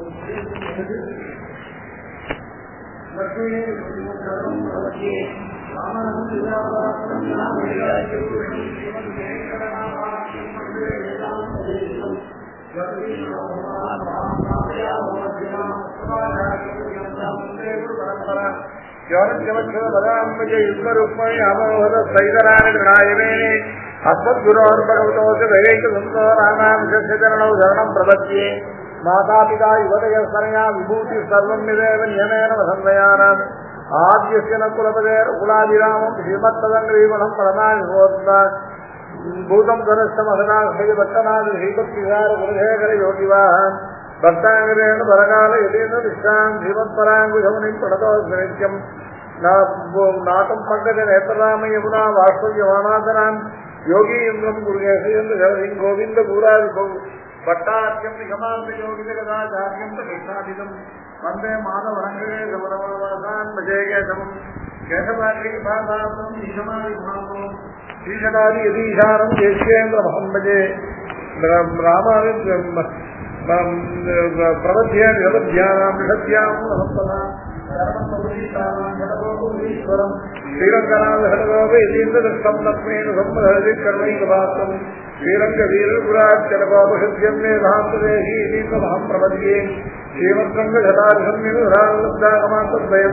अस्मद्गुरोर्भगवतोऽसदैकसंतो प्रपद्ये मातापिता युवतयस्तनया विभूति सर्वं निदेव नियमेन वसन्वयानाम् आद्यस्य न कुलपदेर्कुलादिरामम् श्रीमत्तदङ्ग्रीवणम् परमानि भवत्ता भूतम् धनस्थमहनाभट्टनाथ श्रीपत्तिहार गुरुशेखर योगिवाहन् भक्ताङ्गरेण परकाल यतेन्द्र विश्राम् श्रीमत्पराङ्कुशमुनिम् प्रणतोऽस्मित्यम् नाटम् पङ्कज नेत्रराम यमुना वास्तव्यमानादनान् योगी इन्द्रम् गुरुगेशेन्द्र गोविन्द पूरादि भट्टार्यम् निगमान्त योगिजगदाचार्यम् कृष्णादिदम् वन्दे माधवरङ्गेशवरवासान् भजेकेशवम् केशवाक्रीभासाम् ईशमादिभासम् ईशनादि यदीशानम् केश्येन्द्रमहम् भजे रामानि प्रवध्य निरवध्यानाम् निषद्याम् नमस्तनाम् श्रीरङ्गनाथोपयतीन्द्रदत्तम् तस्मेन सम्मधि कर्मैकभासम् श्रीरङ्गवीरपुराचलपापहृद्यम् मे भान्तदेहि इतीन्द्रमहम् प्रपद्ये श्रीमत्सङ्गशतार्हम्यनुरागमान्तद्वयम्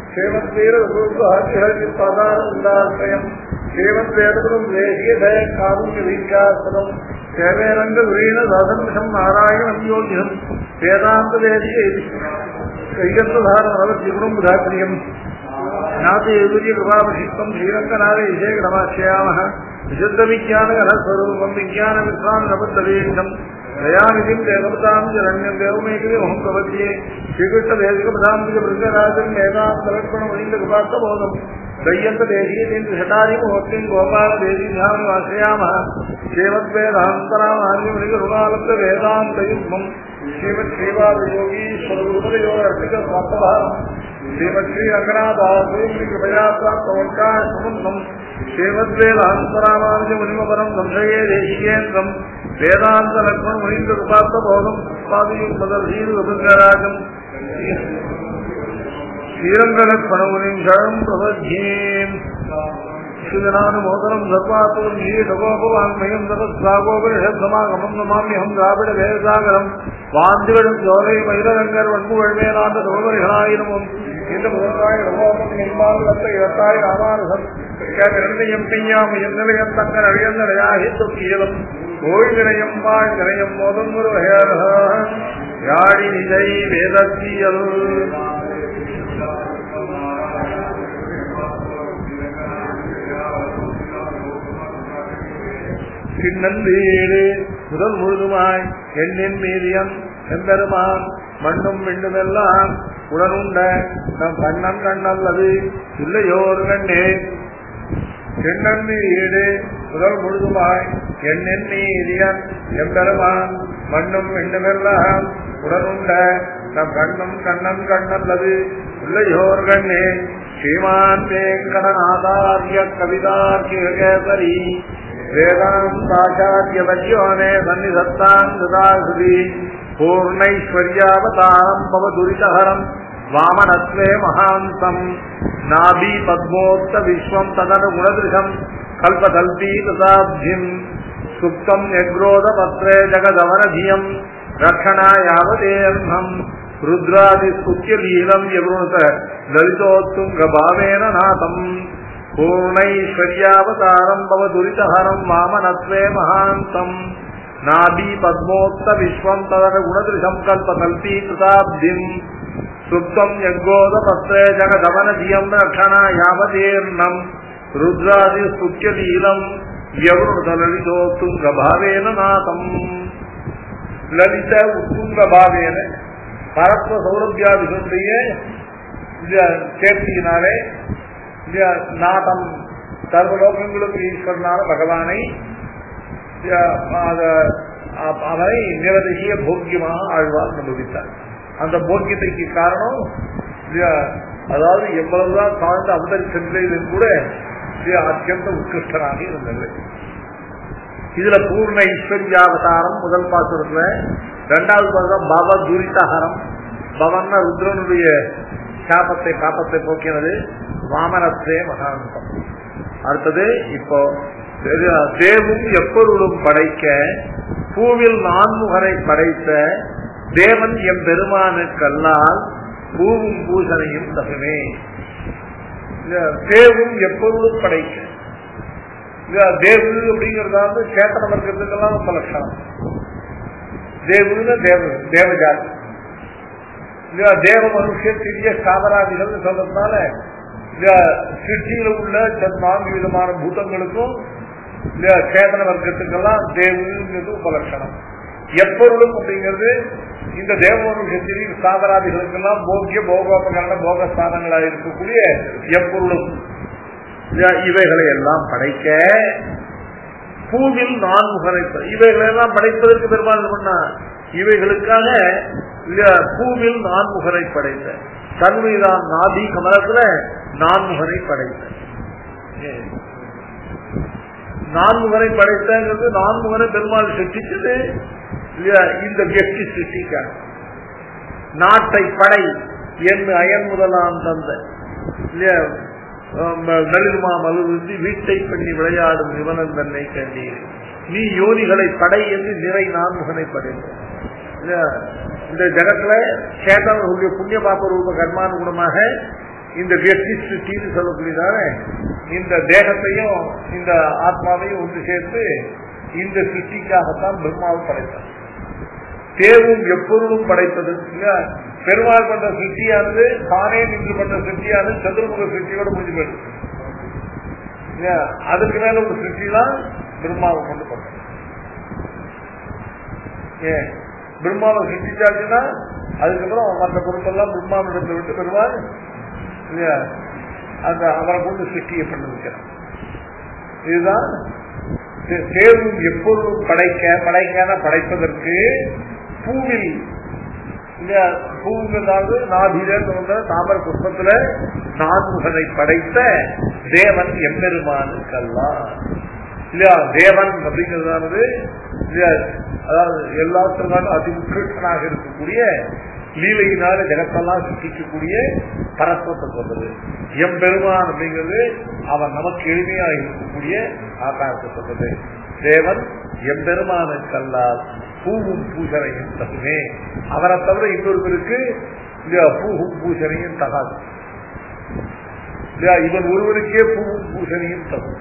श्रीमद्वीरसूर्वहरिहरिपादानन्दाश्रयम् श्रीमद्वेदपुरम् देशीयधय कारुण्यवीक्षास्पदम् सेवेरङ्गवीण दासन्मिषम् नारायणम् योग्यम् वेदान्तदेशीय कैकन्तधारणवद्विगुणम् उदात्रियम् ज्ञातेयुजि कृपाभिषिक्तम् श्रीरङ्गनाथेशेखरमाश्रयामः विशुद्धविज्ञानघनस्वरूपम् विज्ञानविश्वानबद्धवीक्षम् दयानिधिम् देवताम् जरण्यम् देवमेकविमहम् प्रपद्ये श्रीकृष्णदेशिकपदाम्बिजवृन्दराजम् वेदान्तलक्ष्मणमणिन्दकृपार्थबोधम् दय्यन्तदेशीयतीन्द्रशतादिमूर्तिम् गोपालदेशीध्यानमाश्रयामः श्रीमद्वेदान्तरामान्यमणिगुरुणालब्धवेदान्तयुग्मम् श्रीमत् श्रीवादयोगीश्वरगुरुपदयोगर्पितस्वात्तभारम् श्रीमत् श्रीरङ्गनाथासूर्यकृपयात्रात्मवङ्काशमुन्दम् श्रीमद्वेदान्तरामानुजमुनिमपरम् संशये देशिकेन्द्रम् वेदान्तलक्ष्मणमुनीन्द्रकृपार्थबोधम् स्वादियुक्तदर्शीरुपृङ्गराजम् श्रीरङ्गलक्ष्मणमुनिम् शरणम् प्रबध्येम् सुजनानुमोदनम् सर्वात्मकम् श्रीसगोपवाङ्मयम् तपस्वागोपनिषत्समागमम् नमाम्यहम् द्राविडवेदसागरम् வாந்திகளும் ஜோலை மயிலரங்கர் வன்புகள் மேலாண்ட சோதரிகளாயிரமும் இந்த முதலாய் ரமோகம் என்பால் வந்த இரத்தாய் ராமானுசம் இரண்டையும் பெய்யாம எந்நிலையம் தங்கள் அழியந்தடையாகி துக்கியலும் கோயில் நிலையம் வாழ் நிலையம் மோதம் ஒரு யாழி நிலை வேதத்தியல் சின்னந்தீடு முதல் முழுதுமாய் எண்ணின் மீதியம் செம்பெருமான் மண்ணும் விண்ணுமெல்லாம் உடனுண்ட நம் கண்ணன் கண்ணல்லது இல்லையோர் கண்ணே சென்னந்தீடு முதல் முழுதுமாய் எண்ணின் மீதியன் எம்பெருமான் மண்ணும் விண்ணுமெல்லாம் உடனுண்ட நம் கண்ணும் கண்ணன் கண்ணல்லது இல்லையோர் கண்ணே ஸ்ரீமான் வேங்கடநாதாரிய கவிதார்க்கிகேசரி वेदान्ताचार्यवर्यो मे सन्निधत्ताम् ददाहृदि पूर्णैश्वर्यावतारम् भवदुरितहरम् वामनत्वे महान्तम् नाभि पद्मोक्त विश्वम् तदनुगुणदृशम् कल्पकल्पी तथाब्धिम् सुप्तम् यग्रोधपत्रे जगदवनधियम् रक्षणायावदेऽह्नम् रुद्रादिस्तुत्यलीलम् यवृणुत ललितोत्तुङ्गभावेन नाथम् पूर्णैश्वर्यावतारम् भवदुरितहरम् वामनत्वे महान्तम् नाभि पद्मोक्त विश्वम् तदनुगुणदृशम् कल्पकल्पीकृताब्धिम् सुप्तम् यज्ञोदपत्रे जगदवनधियम् रक्षणायावतीर्णम् रुद्रादिस्तुत्यलीलम् व्यवृतललितोत्तुङ्गभावेन नाथम् லலித உத்துங்கபாவேன பரத்வ சௌரபியாதிகளுடைய சேர்த்தியினாலே நாதம் சர்வலோகங்களுக்கு ஈஸ்வரனான பகவானை அவரை நிரதிய போக்கியமாக ஆழ்வார் அனுபவித்தார் அந்த போக்கியத்தைக்கு காரணம் அதாவது எவ்வளவுதான் தாழ்ந்த அவதரிக்கின்றதிலும் கூட அத்தியந்த உத்கிருஷ்டனாக இருந்தது இதுல பூர்ண ஈஸ்வரியாவதாரம் முதல் பாசுரத்துல ரெண்டாவது பாசுரம் பவ துரிதஹரம் பவன்னா ருத்ரனுடைய சாபத்தை பாப்பத்தை போக்கினது வாமனத்தே மகாந்தம் அடுத்தது இப்போ தேவும் எப்பொருளும் படைக்க பூவில் நான்முகரை படைத்த தேவன் எம் பெருமானுக்கல்லால் பூவும் பூசனையும் தகுமே தேவும் எப்பொருளும் படைக்க தேவு அப்படிங்கறதா வந்து சேத்தனம் இருக்கிறதுக்கெல்லாம் ரொம்ப லட்சணம் தேவுன்னு தேவ தேவஜாதி தேவ மனுஷன் சிறிய சாதராதிகள் சொல்றதுனால சிருஷ்டியில உள்ள நான்கு விதமான பூதங்களுக்கும் சேதன வர்க்கத்துக்கெல்லாம் தேவுங்கிறது உபலட்சணம் எப்பொருளும் அப்படிங்கிறது இந்த தேவ மனுஷத்திரி சாதராதிகளுக்கெல்லாம் போக்கிய போகோபகரண போகஸ்தானங்களாக இருக்கக்கூடிய எப்பொருளும் இவைகளை எல்லாம் படைக்க பூவில் நான்முகரை இவைகளை எல்லாம் படைப்பதற்கு பெருமாள் பண்ணா இவைகளுக்காக பூவில் நான்முகரை படைத்த தன்மைதான் நாதி கமலத்துல நான்முகரை படைத்த நான்முகரை படைத்தங்கிறது நான்முகரை பெருமாள் சிருஷ்டிச்சது இந்த வெற்றி சிருஷ்டிக்காக நாட்டை படை என்று அயன் முதலாம் தந்த இல்லையா நளிர்மா மலுவின்றி வீட்டை பண்ணி விளையாடும் நிவனன் தன்னை கண்டீர் நீ யோனிகளை படை என்று நிறை நான்முகனை படைத்த இந்த ஜகத்துல சேதனுடைய புண்ணிய பாப்ப ரூப கர்மானுகுணமாக இந்த வெற்றி சிருஷ்டின்னு சொல்லக்கூடியதான இந்த தேகத்தையும் இந்த ஆத்மாவையும் ஒன்று சேர்த்து இந்த சிருஷ்டிக்காகத்தான் பிரம்மாவை படைத்தார் தேவும் எப்பொருளும் படைப்பது பெருமாள் பண்ற சிருஷ்டியானது தானே நின்று பண்ற சிருஷ்டியானது சதுர்முக சிருஷ்டியோட முடிஞ்சு போயிடுது அதுக்கு மேல ஒரு சிருஷ்டி தான் பிரம்மாவை கொண்டு பண்ற ஏன் பிரம்மாவை சிருஷ்டிச்சாச்சுன்னா அதுக்கப்புறம் மற்ற பொருட்கள்லாம் பிரம்மாவிடத்தை விட்டு பெருமாள் இல்லையா அந்த அவரை கொண்டு சிருஷ்டியை பண்ண வைக்கிறான் இதுதான் தேர்வும் எப்பொருளும் படைக்க படைக்கான படைப்பதற்கு பூவில் பூங்கிறது நாபில தாமர புஷ்பத்துல நான்முகனை படைத்த தேவன் எம்பெருமானுக்கல்லா இல்லையா தேவன் அப்படிங்கிறதானது அதாவது எல்லாத்திற்கான அதி உத்கிருஷ்டனாக இருக்கக்கூடிய லீலையினால ஜெகத்தெல்லாம் சிருஷ்டிக்கக்கூடிய பரஸ்பத்தை சொல்றது எம்பெருமான் அப்படிங்கிறது அவன் நமக்கு எளிமையாக இருக்கக்கூடிய ஆகாரத்தை சொல்றது தேவன் எம்பெருமானுக்கல்லால் பூவும் பூசனையும் தகுமே அவரை தவிர இன்னொருவருக்கு பூவும் பூசனையும் தகாது இவன் ஒருவருக்கே பூவும் பூசனையும் தகும்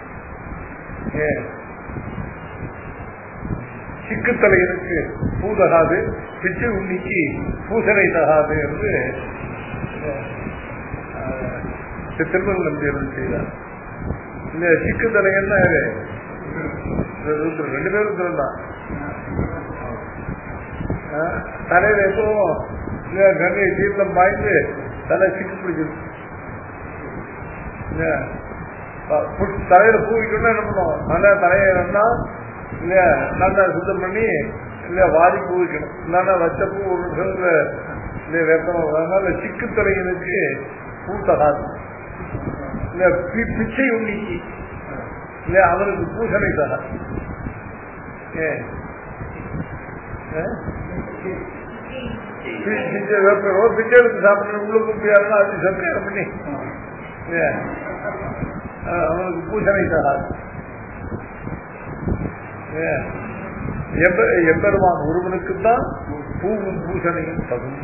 சிக்குத்தலையனுக்கு பூ தகாது பிச்சு உண்ணிக்கு பூசனை தகாது என்று திருமணம் நம்பியர்கள் செய்தார் இந்த சிக்குத்தலையன் ரெண்டு பேரும் தான் தலையில எப்பவும் கங்கை தீர்த்தம் பாய்ந்து தலை சிக்கு பிடிச்சிருக்கு தலையில பூ வைக்கணும்னா என்ன பண்ணுவோம் நல்லா தலையை நல்லா இல்லையா நல்லா சுத்தம் பண்ணி இல்லையா வாரி பூ வைக்கணும் இல்லைன்னா வச்ச பூ ஒரு இல்லையா வைக்கணும் அதனால சிக்கு தலையனுக்கு பூ தகாது இல்ல பிச்சை உண்ணிக்கு இல்ல அவருக்கு பூசணை தகாது ஏன் பிச்சை எடுத்து சாப்பிடணும் உள்ளுக்கு போயாருன்னா அது சத்தியம் பண்ணி அவனுக்கு பூசணை தராது எம்பெருமான் ஒருவனுக்கு தான் பூவும் பூசணையும் தகும்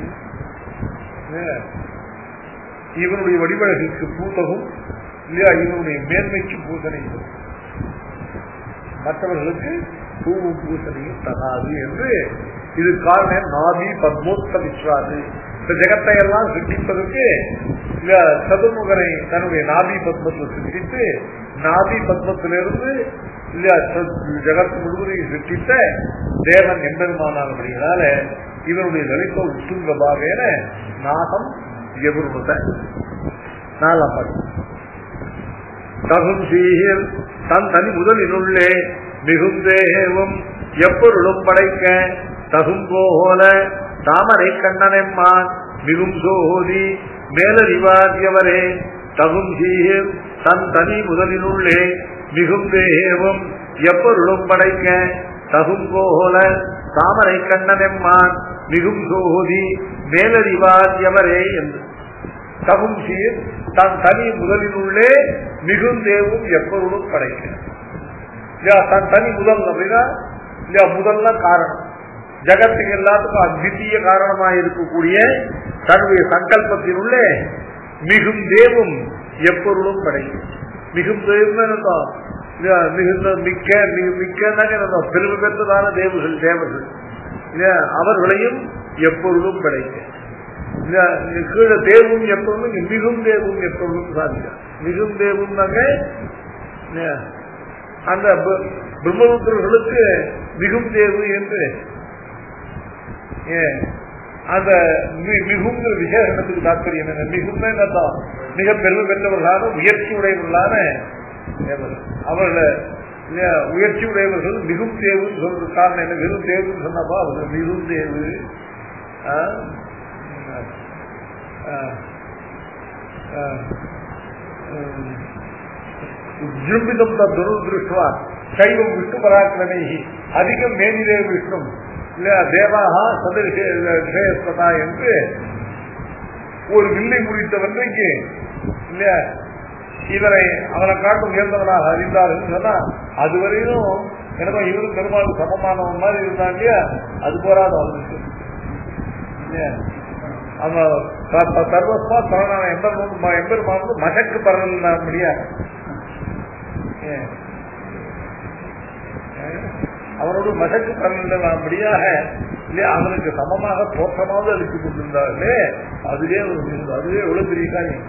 இவனுடைய வடிவழகுக்கு பூத்தகும் இல்லையா இவனுடைய மேன்மைக்கு பூசணையும் மற்றவர்களுக்கு பூவும் பூசணையும் தகாது என்று இது காரணம் நாபி பத்மோத்த விஸ்வாது இந்த ஜெகத்தை எல்லாம் சிருஷ்டிப்பதற்கு சதுர்முகனை தன்னுடைய நாபி பத்மத்தை சிருஷ்டித்து நாபி பத்மத்திலிருந்து இல்லையா ஜெகத் முழுவதையும் சிருஷ்டித்த தேவன் எம்பெருமானானபடினால இவருடைய லலித உத்துங்க பாவேன நாகம் எவருமுத நாலாம் பாட்டு தகும் சீர் தன் தனி முதலினுள்ளே மிகுந்தேவும் எப்பொருளும் படைக்க தகும் போல தாமரை கண்ணனெம்மான் மிகும் சோதி மேலறிவாதியவரே தகும் சீர் தன் தனி முதலினுள்ளே மிகுந்தேவும் எப்பொருளும் படைக்க தகுங்கோல தாமரை கண்ணனெம்மான் மிகும் சோதி மேலறிவார் எவரே என்று தகும் சீர் தன் தனி முதலினுள்ளே மிகுந்தேவும் எப்பொருளும் படைக்க இல்லையா தன் தனி முதல் அப்படின்னா இல்லையா முதல்ல காரணம் ஜகத்துக்கு எல்லாத்துக்கும் அத்வித்தீய காரணமா இருக்கக்கூடிய தன்னுடைய சங்கல்பத்தினுள்ளே மிகும் தேவும் எப்பொருளும் படைக்கும் மிகும் தேவம் என்னதான் இல்லையா மிகுந்த மிக்க மிக மிக்க பெருமை பெற்றதான தேவர்கள் தேவர்கள் இல்லையா அவர்களையும் எப்பொருளும் படைக்க இல்லையா இங்க கீழே தேவும் எப்பொழுதும் இங்க மிகும் தேவும் எப்பொழுதும் சாதிக்க மிகும் தேவும்னாங்க இல்லையா அந்த ப- பிரம்மபுத்திரர்களுக்கு மிகும் தேவு என்று ஏன் அந்த மி- மிகுங்கிற விசேஷத்துக்கு தாற்பயம் என்ன மிகுந்த என்னதான் மிக பெருமை பெற்றவர்களான உயர்ச்சி உடையவர்களான தேவர்கள். அவர்களை இல்லையா, உயர்ச்சி உடையவர்கள் மிகும் தேவுன்னு சொல்றது காரணம் என்ன வெறும் தேவுன்னு சொன்னப்பா அவங்க மிகும் தேவு ஆ? ஆ. ஆ. ம். உஜ்ஜும்பிதம் துருஷ்டுவா சைவம் விஷ்ணு பராக்கிரமை அதிகம் மேனிதே விஷ்ணு இல்லையா தேவாகா சதரிஷேஸ்வதா என்று ஒரு வில்லை முடித்தவன் இங்கே இல்லையா இவரை அவனை காட்டும் உயர்ந்தவனாக அறிந்தார்கள் சொன்னா அதுவரையிலும் எனக்கு இவரும் பெருமாள் சமமானவன் மாதிரி இருந்தான் இல்லையா அது போராத அவனுக்கு இல்லையா அவன் த- த- சர்வஸ்மா சரணான எம்பெருமான் எம்பெருமான் வந்து மகக்கு பரவல் முடியாது ஏன்? ஏன்? அவரோடு மகக்கு பரவலாம்படியாக இல்லையா அவனுக்கு சமமாக தோற்றமாவது அளித்துக் கொண்டிருந்தார்களே அதுவே ஒரு மிகுந்த- அதுவே எவ்வளவு பெரிய காரியம்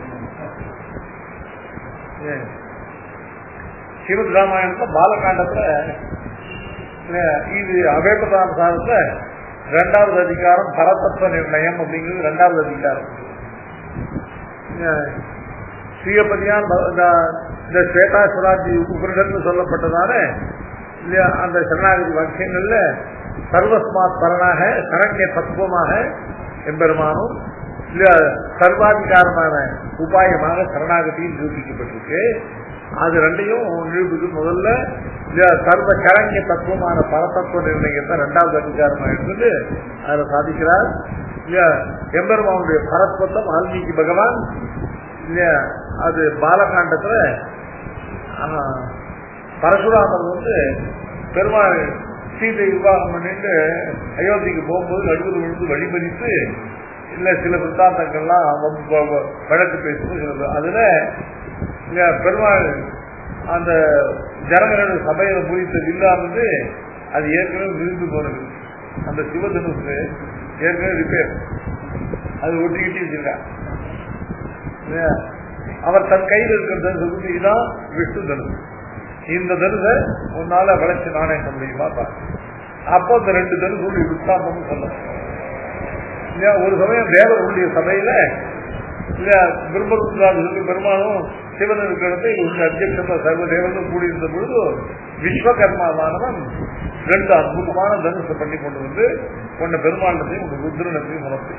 ஏன்? ஸ்ரீமத் ராமாயணத்துல பாலகாண்டத்துல இல்லையா, இது அவேபதான சாதத்துல ரெண்டாவது அதிகாரம் பரதத்துவ நிர்ணயம் அப்படிங்கிறது ரெண்டாவது அதிகாரம் ஸ்ரீயபதியான் ப- இந்த- இந்த ஸ்வேதா சுராஜி உபனிஷத்து சொல்லப்பட்டதான இல்லையா அந்த சரணாகதி வாக்கியங்கள்ல சர்வஸ்மாத் பரனாக சரண்ய தத்துவமாக எம்பெருமானும் இல்லையா சர்வாதிகாரமான உபாயமாக சரணாகதியில் நிரூபிக்கப்பட்டிருக்கு அது ரெண்டையும் நிரூபிக்கு முதல்ல இல்லையா சர்வ சரண்ய தத்துவமான பரதத்துவ நிர்ணயத்தை ரெண்டாவது அதிகாரமாக எடுத்துட்டு அதில் சாதிக்கிறார் இல்லையா எம்பெருமானுடைய பரத்வத்தை வால்மீகி பகவான் இல்லையா அது பாலகாண்டத்துல ஆனா, பரசுராமர் வந்து பெருமாள் சீதை விவாகம் பண்ணிட்டு அயோத்திக்கு போகும்போது நடுவில் விழுந்து வழிமறித்து இல்ல சில சித்தாந்தங்கள்லாம் வ- வ- வ- வழக்கு பேசும்போது சில அதுல இல்லையா பெருமாள் அந்த ஜனங்களோட சபையில முடித்தது இல்லாமது அது ஏற்கனவே விழுந்து போனது அந்த சிவதனுக்கு ஏற்கனவே ரிப்பேர் அது ஒட்டிக்கிட்டு வச்சிருக்கா இல்லையா? அவர் தன் கையில் இருக்கிற தனுசு வந்து இதான் விஷ்ணு தனுசு இந்த தனுசை உன்னால வளைச்சு நாணயம் முடியுமா பாரு. அப்போ இந்த ரெண்டு தனுசு வித்தாந்தம் சொல்ல இல்லையா ஒரு சமயம் தேவர்களுடைய சபையில இல்லையா பிரம்மருத்ராஜுக்கு பெருமாளும் சிவன் இருக்கிற இடத்தை இவங்க அத்தியட்சமா சர்வ தேவர்களும் கூடியிருந்த பொழுது விஸ்வகர்மாவானவன் ரெண்டு அற்புதமான தனுசை பண்ணி கொண்டு வந்து உன்னை பெருமாளத்தையும் உங்க ருத்ரனத்தையும் உணர்த்து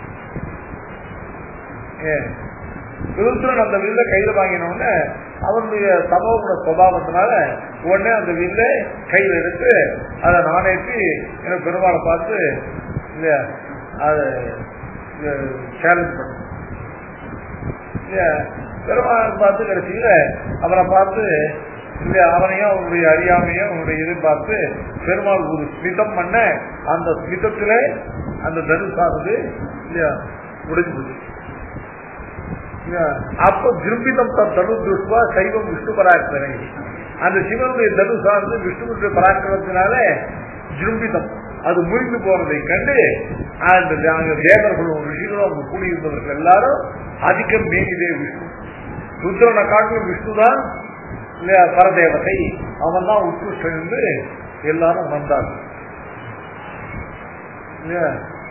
ஏன் ருத்ரன் அந்த வில்ல கையில வாங்கின உடனே அவனுடைய சமோகுண சுபாவத்தினால உடனே அந்த வில்ல கையில எடுத்து அதை நானேற்றி எனக்கு பெருமாளை பார்த்து இல்லையா அதை சேலஞ்ச் பண்ண இல்லையா பெருமாள் பார்த்து கடைசியில அவனை பார்த்து இல்லையா அவனையும் அவனுடைய அறியாமையும் அவனுடைய இதை பார்த்து பெருமாள் ஒரு ஸ்மிதம் பண்ண அந்த ஸ்மிதத்திலே அந்த தனுசானது இல்லையா முடிஞ்சு போச்சு இல்லையா? அப்போ திரும்பிதம் தன் தனு திருஷ்வா சைவம் விஷ்ணு பராக்கிரமை அந்த சிவனுடைய தனுசானது விஷ்ணுனுடைய பராக்கிரமத்தினால ஜிரும்பிதம் அது முறிந்து போனதை கண்டு அந்த அங்க தேவர்களும் ரிஷிகளும் அவங்க கூடியிருந்தவர்கள் எல்லாரும் அதிகம் மேகிதே விஷ்ணு ருத்ரனை காட்டிலும் விஷ்ணு தான் இல்லையா பரதேவதை அவன் தான் உத்கிருஷ்டன் என்று எல்லாரும் வந்தார்கள் இல்லையா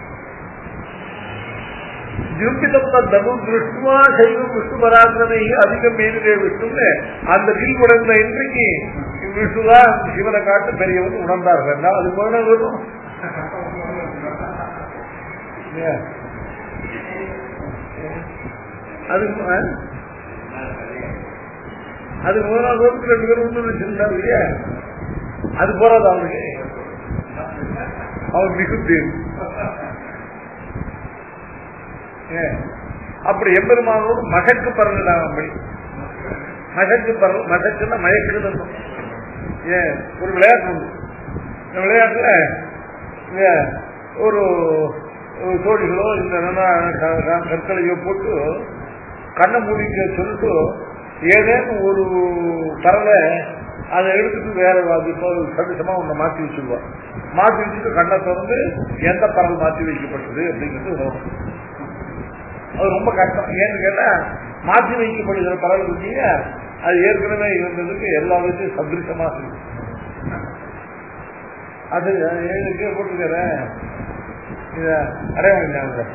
ஜிரும்பிதம் தனு திருஷ்டுவா சைவம் விஷ்ணு பராக்கிரமை அதிகம் மேலே விஷ்ணுன்னு அந்த வில் உணர்ந்த இன்றைக்கு விஷ்ணுதான் சிவனை காட்டு பெரியவன் உணர்ந்தார்கள் என்ன அது போல வரும் Yeah. அது ஆ? அது முதலாவது வகுப்பு ரெண்டு பேரும் ஒன்று வச்சிருந்தாரு இல்லையா அது போறாது அவனுக்கு அவன் மிகுந்து ஏன்? அப்படி எம்பெருமானோடு மகக்கு பரலாம் அப்படி மகக்கு பரல் மகக்குன்னா மயக்குன்னு அர்த்தம். ஏன் ஒரு விளையாட்டு உண்டு இந்த விளையாட்டுல இங்க ஒரு ஒரு தோழிகளோ இந்த என்னன்னா க- க- கற்களையோ போட்டு கண்ணை மூடிக்க சொல்லிட்டு ஏதேனும் ஒரு பறவை அதை எடுத்துட்டு வேற அது இப்போ சதுசமா ஒண்ணு மாத்தி வச்சிருவா மாத்தி வச்சுட்டு கண்ணை திறந்து எந்த பறவை மாத்தி வைக்கப்பட்டது அப்படிங்கிறது வரும் அது ரொம்ப கஷ்டம் ஏன்னு கேட்டா மாற்றி வைக்கப்படுகிற பறவை இருக்கீங்க அது ஏற்கனவே இருந்ததுக்கு எல்லா விதத்தையும் சதிருஷமாக இருக்கு அது எங்கே போட்டுக்கிறேன் இத அடையாளம் ஞாபகம்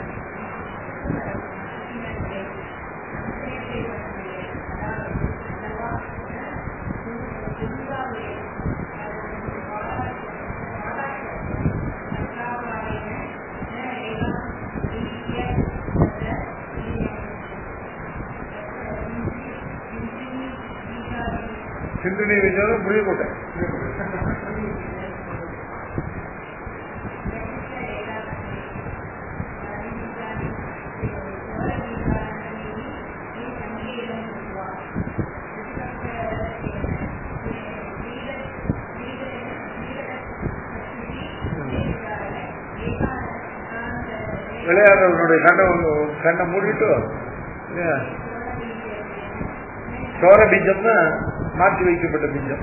சிந்தனை வச்சாலும் புரிய போட்டேன் விளையாடுறவனுடைய கண்ணை ஒண்ணு- கண்ணை மூடிட்டு ஏன்? சோர பீஜம்னா மாற்றி வைக்கப்பட்ட பீஜம்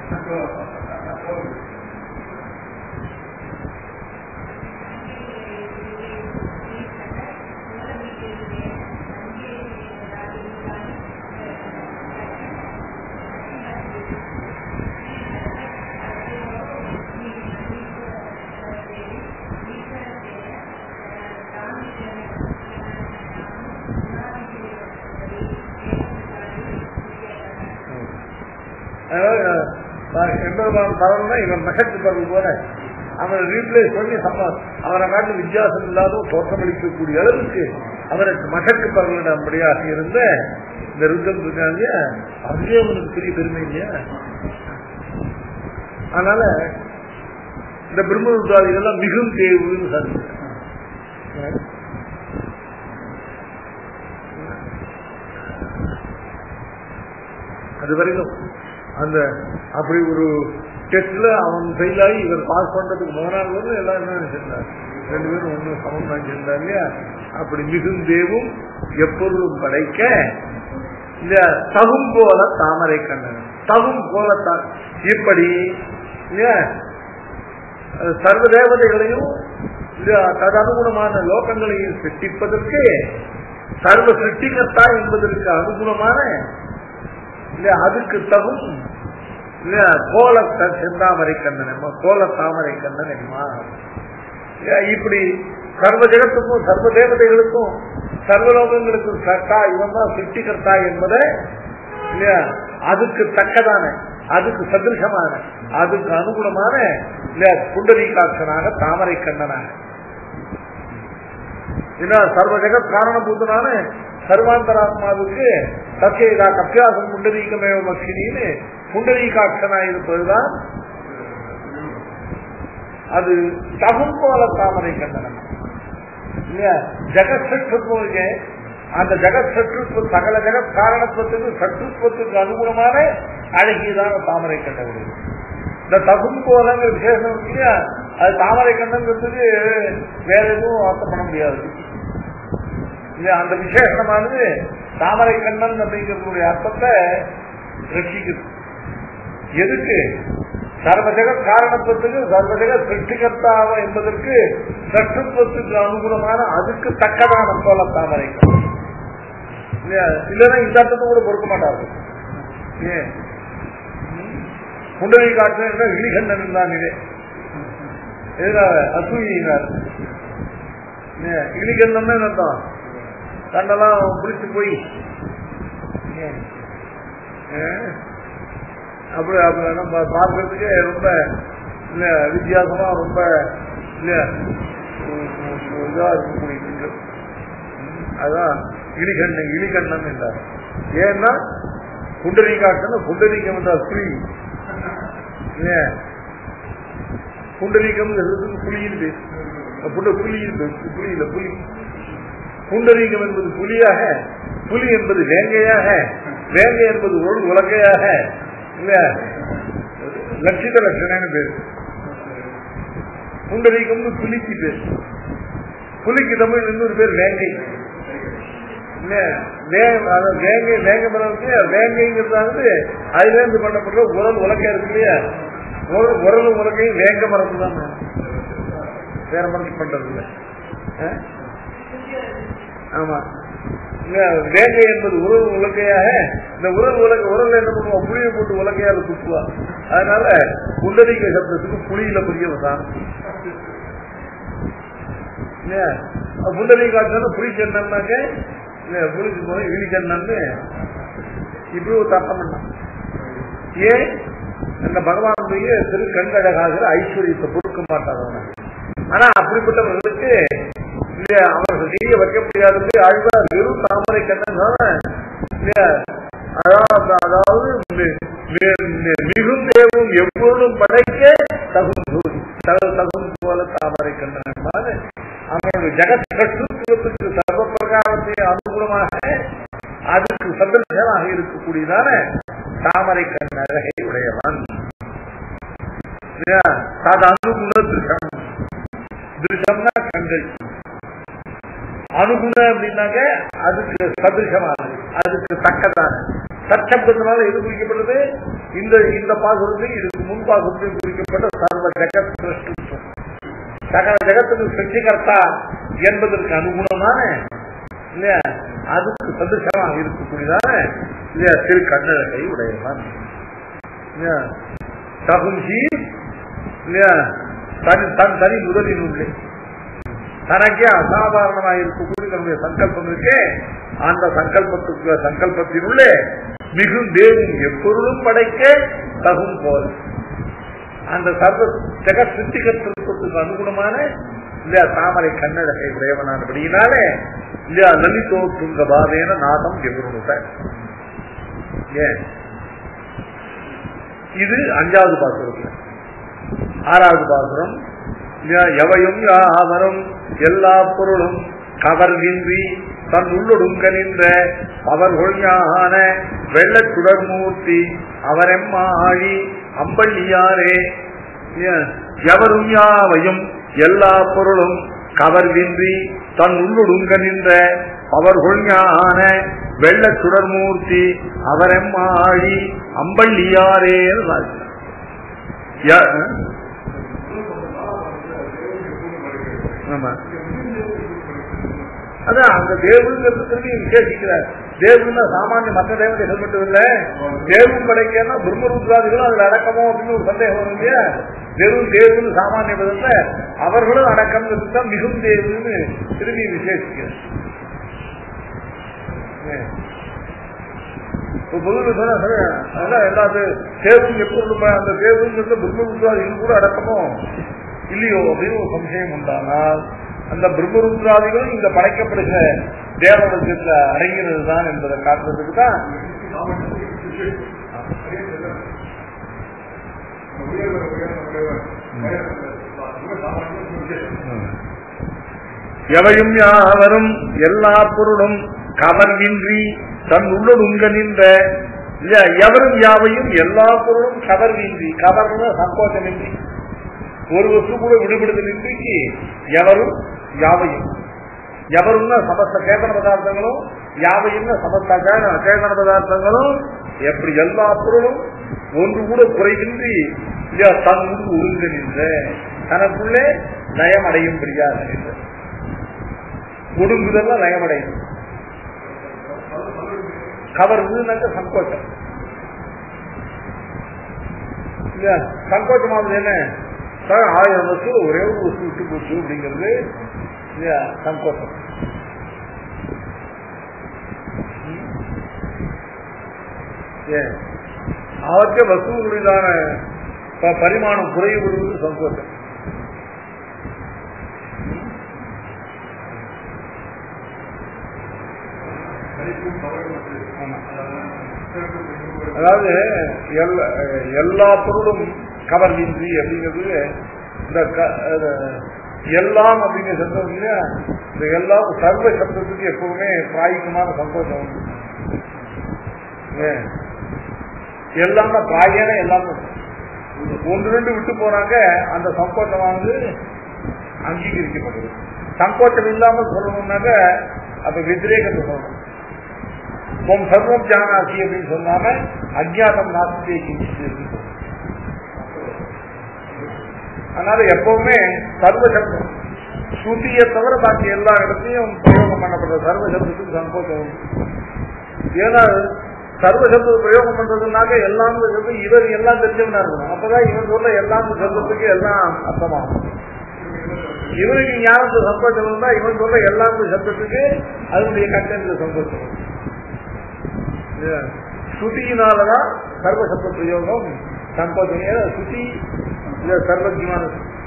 எம்பெருமான் பரவல்னா இவன் மகத்து பரவல் போல அவனை ரீப்ளேஸ் பண்ணி சம அவனை காட்டு வித்தியாசம் இல்லாத தோற்றமளிக்கக்கூடிய அளவுக்கு அவனுக்கு மகத்து பரவலிடம்படியாக இருந்த இந்த ருத்தம் இருக்காங்க அதுவே அவனுக்கு பெரிய பெருமை இல்லையா அதனால இந்த பிரம்மருத்தாதிகள்லாம் மிகவும் தேவுன்னு சார் அது வரைக்கும் அந்த அப்படி ஒரு டெஸ்ட்ல அவன் ஃபெயில் ஆகி இவர் பாஸ் பண்றதுக்கு முதல் நாள் வரல எல்லாம் என்ன நினைச்சிருந்தார் ரெண்டு பேரும் ஒண்ணு சமம் நினைச்சிருந்தார் இல்லையா அப்படி மிகுந்தேவும் எப்பொருளும் படைக்க இந்த தகும் போல தாமரை கண்ணன் தகும் போல தா- இப்படி இல்லையா அது சர்வ தேவதைகளையும் இல்லையா ததனுகுணமான லோகங்களையும் சிருஷ்டிப்பதற்கு சர்வ சிருஷ்டிகர்த்தா என்பதற்கு அனுகுணமான இல்ல அதுக்கு தகும் இல்ல கோல த- செந்தாமரை கண்ணன் அம்மா கோல தாமரை கண்ணன் அம்மா இல்லையா, இப்படி சர்வ ஜெகத்துக்கும் சர்வ தேவதைகளுக்கும் சர்வலோகங்களுக்கும் கர்த்தா இவன் தான் சிருஷ்டிகர்த்தா என்பதை இல்லையா அதுக்கு தக்கதான அதுக்கு சதிருஷமான அதுக்கு அனுகுணமான இல்லையா புண்டரீகாட்சனாக தாமரை கண்ணனாக ஏன்னா சர்வ ஜெகத் காரணபூதனான சர்வாந்தராத்மாவுக்கு சத்தியதா கப்பியாசம் புண்டரீகமேவ மக்ஷினின்னு புண்டரீகாட்சனா இருப்பதுதான் அது தகும் போல தாமரை கண்டனம் இல்லையா ஜெகத் சற்றுத்துவம் இருக்கு அந்த ஜெகத் சற்றுத்துவம் சகல ஜெகத் காரணத்துவத்துக்கு சற்றுத்துவத்துக்கு அனுகுணமான அழகியதான தாமரை கண்டனம் இந்த தகும் போலங்கிற விசேஷம் இருக்கு இல்லையா அது தாமரை கண்டங்கிறதுக்கு வேற எதுவும் அர்த்தம் பண்ண முடியாது இல்லையா அந்த விசேஷமானது தாமரை கண்ணன் அப்படிங்கிறதுடைய அர்த்தத்தை ரட்சிக்குது எதுக்கு சர்வ ஜெகத் காரணத்துவத்துக்கு சர்வ ஜெகத் சிருஷ்டிகர்த்தாவ என்பதற்கு சற்றுத்துவத்துக்கு அனுகுணமான அதுக்கு தக்கதான போல தாமரை கண்ணன். இல்லையா இல்லைன்னா இந்த அர்த்தத்தை கூட பொறுக்க மாட்டார்கள் ஏன் புண்டரை காட்டுற இலிகண்டன் தான் இது எதிராக அசூயினார் இலிகண்டன் அர்த்தம் கண்டெல்லாம் பிடிச்சு போய் ஏன்? ஏன்? அப்படி அப்படி நம்ம பார்க்கறதுக்கு ரொம்ப இல்ல வித்தியாசமா ரொம்ப இல்ல இதா இருக்கக்கூடிய திங்கள். அதான் இலிகண்ணன் இலிகண்ணன் என்றார் ஏன்னா புண்டரீகாட்சன் புண்டரீகம் என்றால் ஸ்ரீ ஏன் புண்டரீகம் புலியின் பேர் புண்ட புலியின் பேர் புலி இல்ல புலி புண்டரீகம் என்பது புலியாக புலி என்பது வேங்கையாக வேங்கை என்பது ஒரு உலகையாக இல்ல லட்சித லட்சணன்னு பேர் புண்டரீகம் புலிக்கு பேர் புலிக்கு தமிழ் இன்னொரு பேர் வேங்கை இல்ல, வே- அதாவது வேங்கை வேங்கை மரத்துக்கு வேங்கைங்கிறது அதுல இருந்து பண்ணப்படுற உரல் உலக்கை இருக்கு இல்லையா உரல் உரல் உலக்கையும் வேங்க மரத்து தான் வேற மரத்து பண்றது இல்ல ஆ? ஆமா இல்ல, வேங்கை என்பது உறவு உலக்கையாக இந்த உறவு உலக உரல் என்ன பண்ணுவோம் புளியை போட்டு உலக்கையால குத்துவா அதனால புண்டரீக சப்தத்துக்கு புளியில புரிய தான் புண்டரீக காட்சி புளி சென்னாக்க புளிச்சு போய் இழி சென்னு இப்படி ஒரு தர்க்கம் பண்ணான் ஏன் அந்த பகவானுடைய திரு கண்கழகாகிற ஐஸ்வர்யத்தை பொறுக்க மாட்டாங்க ஆனா அப்படிப்பட்டவர்களுக்கு இல்லையா அவர்கள் செய்ய வைக்க முடியாதது ஆழ்வார் வெறும் தாமரை கண்ணன் இல்லையா அதாவது அதாவது மி- மி- மி- மிகும் தேவும் எப்பொழுதும் படைக்க தகும் சூரி தகு தகும் போல தாமரை கண்ணன் என்பாரு. அவனுடைய ஜெகத் கட்டுத்துவத்துக்கு சர்வ பிரகாரத்தை அனுகூலமாக அதுக்கு சந்தர்ஷமாக இருக்கக்கூடியதான தாமரை கண்ணழகை உடையவன் இல்லையா? அது அனுகுண திருஷம் திருஷம்னா கண்கள் அனுகுண அப்படின்னாக்க அதுக்கு சதிருஷமானது அதுக்கு தக்கதான சச்சப்தத்தினால எது குறிக்கப்பட்டது இந்த இந்த பாசுரத்தில் இதுக்கு முன் பாசுரத்தில் குறிக்கப்பட்ட சர்வ ஜெகத் சிருஷ்டித்துவம் சகல ஜெகத்துக்கு சிருஷ்டிகர்த்தா என்பதற்கு அனுகுணமான இல்லையா அதுக்கு சதிருஷமாக இருக்கக்கூடியதான இல்லையா திரு கண்ணழகை உடையவன் இல்லையா தகுஞ்சி இல்லையா தனி தன் தனி முதலில் உள்ளே தனக்கே அசாதாரணமாக இருக்கக்கூடிய நம்முடைய சங்கல்பம் இருக்கே அந்த சங்கல்பத்துக்கு சங்கல்பத்தினுள்ளே மிகும் தேவும் எப்பொருளும் படைக்க தகும் போல் அந்த சர்வ ஜெக சிருஷ்டிகத்துவத்துக்கு அனுகுணமான இல்லையா தாமரை கண்ணழகை உடையவனானபடியினாலே இல்லையா லலிதோ துங்க பாவேன நாதம் எவருணுத ஏன் இது அஞ்சாவது பாசுரத்துல ஆறாவது பாசுரம் ய- எவையும் யாவரும் எல்லா பொருளும் கவர்கின்றி தன் உள்ளொடுங்க நின்ற அவர்கள் ஞான வெள்ளச் சுடர்மூர்த்தி அவரெம்மாழி அம்பள்ளியாரே ய- எவரும் யாவையும் எல்லா பொருளும் கவர்கின்றி தன் உள்ளொடுங்க நின்ற அவர்கள் ஞான வெள்ளச் சுடர்மூர்த்தி அவரெம்மாழி அம்பள்ளியாரே ய- ஆமா அதான் அந்த தேவங்கிறதுக்கு விசேஷிக்கிறார் தேவன்னா சாமானிய மற்ற தேவதைகள் மட்டும் இல்ல தேவும் படைக்கன்னா பிரம்மருத்ராதிகளும் அதுல அடக்கமோ அப்படின்னு ஒரு சந்தேகம் வரும் இல்லையா வெறும் தேவுன்னு சாமானிய விதத்துல அவர்களும் அடக்கம்ங்கிறது தான் மிகும் தேவுன்னு திரும்பி விசேஷிக்கிறார் ஏன்? இப்ப பொதுவில் சொன்னா சரி, அதெல்லாம் எல்லாத்து தேவும் எப்பொழுது அந்த தேவுங்கிறது பிரம்மருத்ராதிகள் கூட அடக்கமோ இல்லையோ அப்படின்னு ஒரு சம்சயம் உண்டானால் அந்த பிரம்மருத்ராதிகளும் இங்க படைக்கப்படுகிற தேவதத்தில் அடங்கினது தான் என்பதை காட்டுறதுக்கு தான் எவையும் யாவரும் எல்லா பொருளும் கவர்வின்றி தன் உள்ளொடுங்க நின்ற இல்ல எவரும் யாவையும் எல்லா பொருளும் கவர்வின்றி கவர்ன சங்கோச்சமின்றி ஒரு வஸ்து கூட விடுபடுதலின்றைக்கு எவரும் யாவையும் எவரும்னா சமஸ்த சேதன பதார்த்தங்களும் யாவையும் சமஸ்த அச்சேதன- சேதன பதார்த்தங்களும் எப்படி எல்லா பொருளும் ஒன்று கூட குறைவின்றி இல்லையா தன் முன் ஒருங்க நின்ற தனக்குள்ளே நயம் அடையும்படியாக நின்ற ஒடுங்குதல்ல நயமடையும் கவர்வுனாக்க சங்கோச்சம் இல்லையா சங்கோச்சமானது என்ன சார் ஆயிரம் வருஷம் ஒரே ஒரு வஸ்து விட்டு போச்சு அப்படிங்கிறது இல்லையா சங்கோச்சம் ஏன் அவற்றை வஸ்துகளுடையதான ப- பரிமாணம் குறைவுபடுவது சங்கோச்சம் அதாவது எல்லா- எல்லா பொருளும் கவர்வின்றி அப்படிங்கிறது இந்த க- அது எல்லாம் அப்படிங்கிற சப்தம் இல்லையா இந்த எல்லாம் சர்வ சப்தத்துக்கு எப்பவுமே பிராயிகமான சந்தோஷம் உண்டு. ஏன்? எல்லாமே பிராயன எல்லாமே ஒன்று ரெண்டு விட்டு போனாங்க அந்த சங்கோச்சமானது அங்கீகரிக்கப்படுது சங்கோச்சம் இல்லாமல் சொல்லணும்னாக்க அப்ப விதிரேகத்தை சொல்லணும் உம் சர்வம் ஜானாசி அப்படின்னு சொன்னாம அஜ்ஞானம் நாஸ்தியை கிஞ்சிச்சு அப்படின்னு சொல்லணும். அதனால எப்பவுமே சர்வ சப்தம் ஸ்ருதியை தவிர பாக்கி எல்லா இடத்தையும் பிரயோகம் பண்ணப்படுற சர்வ சப்தத்துக்கு சங்கோச்சம் உண்டு. ஏன்னா சர்வ சப்த பிரயோகம் பண்றதுனாக்க எல்லாம் சொல்றது இவர் எல்லாம் தெரிஞ்சவனா இருக்கணும் அப்பதான் இவன் சொல்ற எல்லாம் சப்தத்துக்கு எல்லாம் அர்த்தமாகும் இவனுக்கு ஞானத்து சந்தோஷம் இருந்தா இவன் சொல்ற எல்லாம் சப்தத்துக்கு அதனுடைய கண்டென்ட் சந்தோஷம் வரும். இல்லையா? ஸ்ருதியினாலதான் சர்வ சப்த பிரயோகம் சங்கோச்சம் ஏன்னா ஸ்ருதி இல்ல சர்வஜமான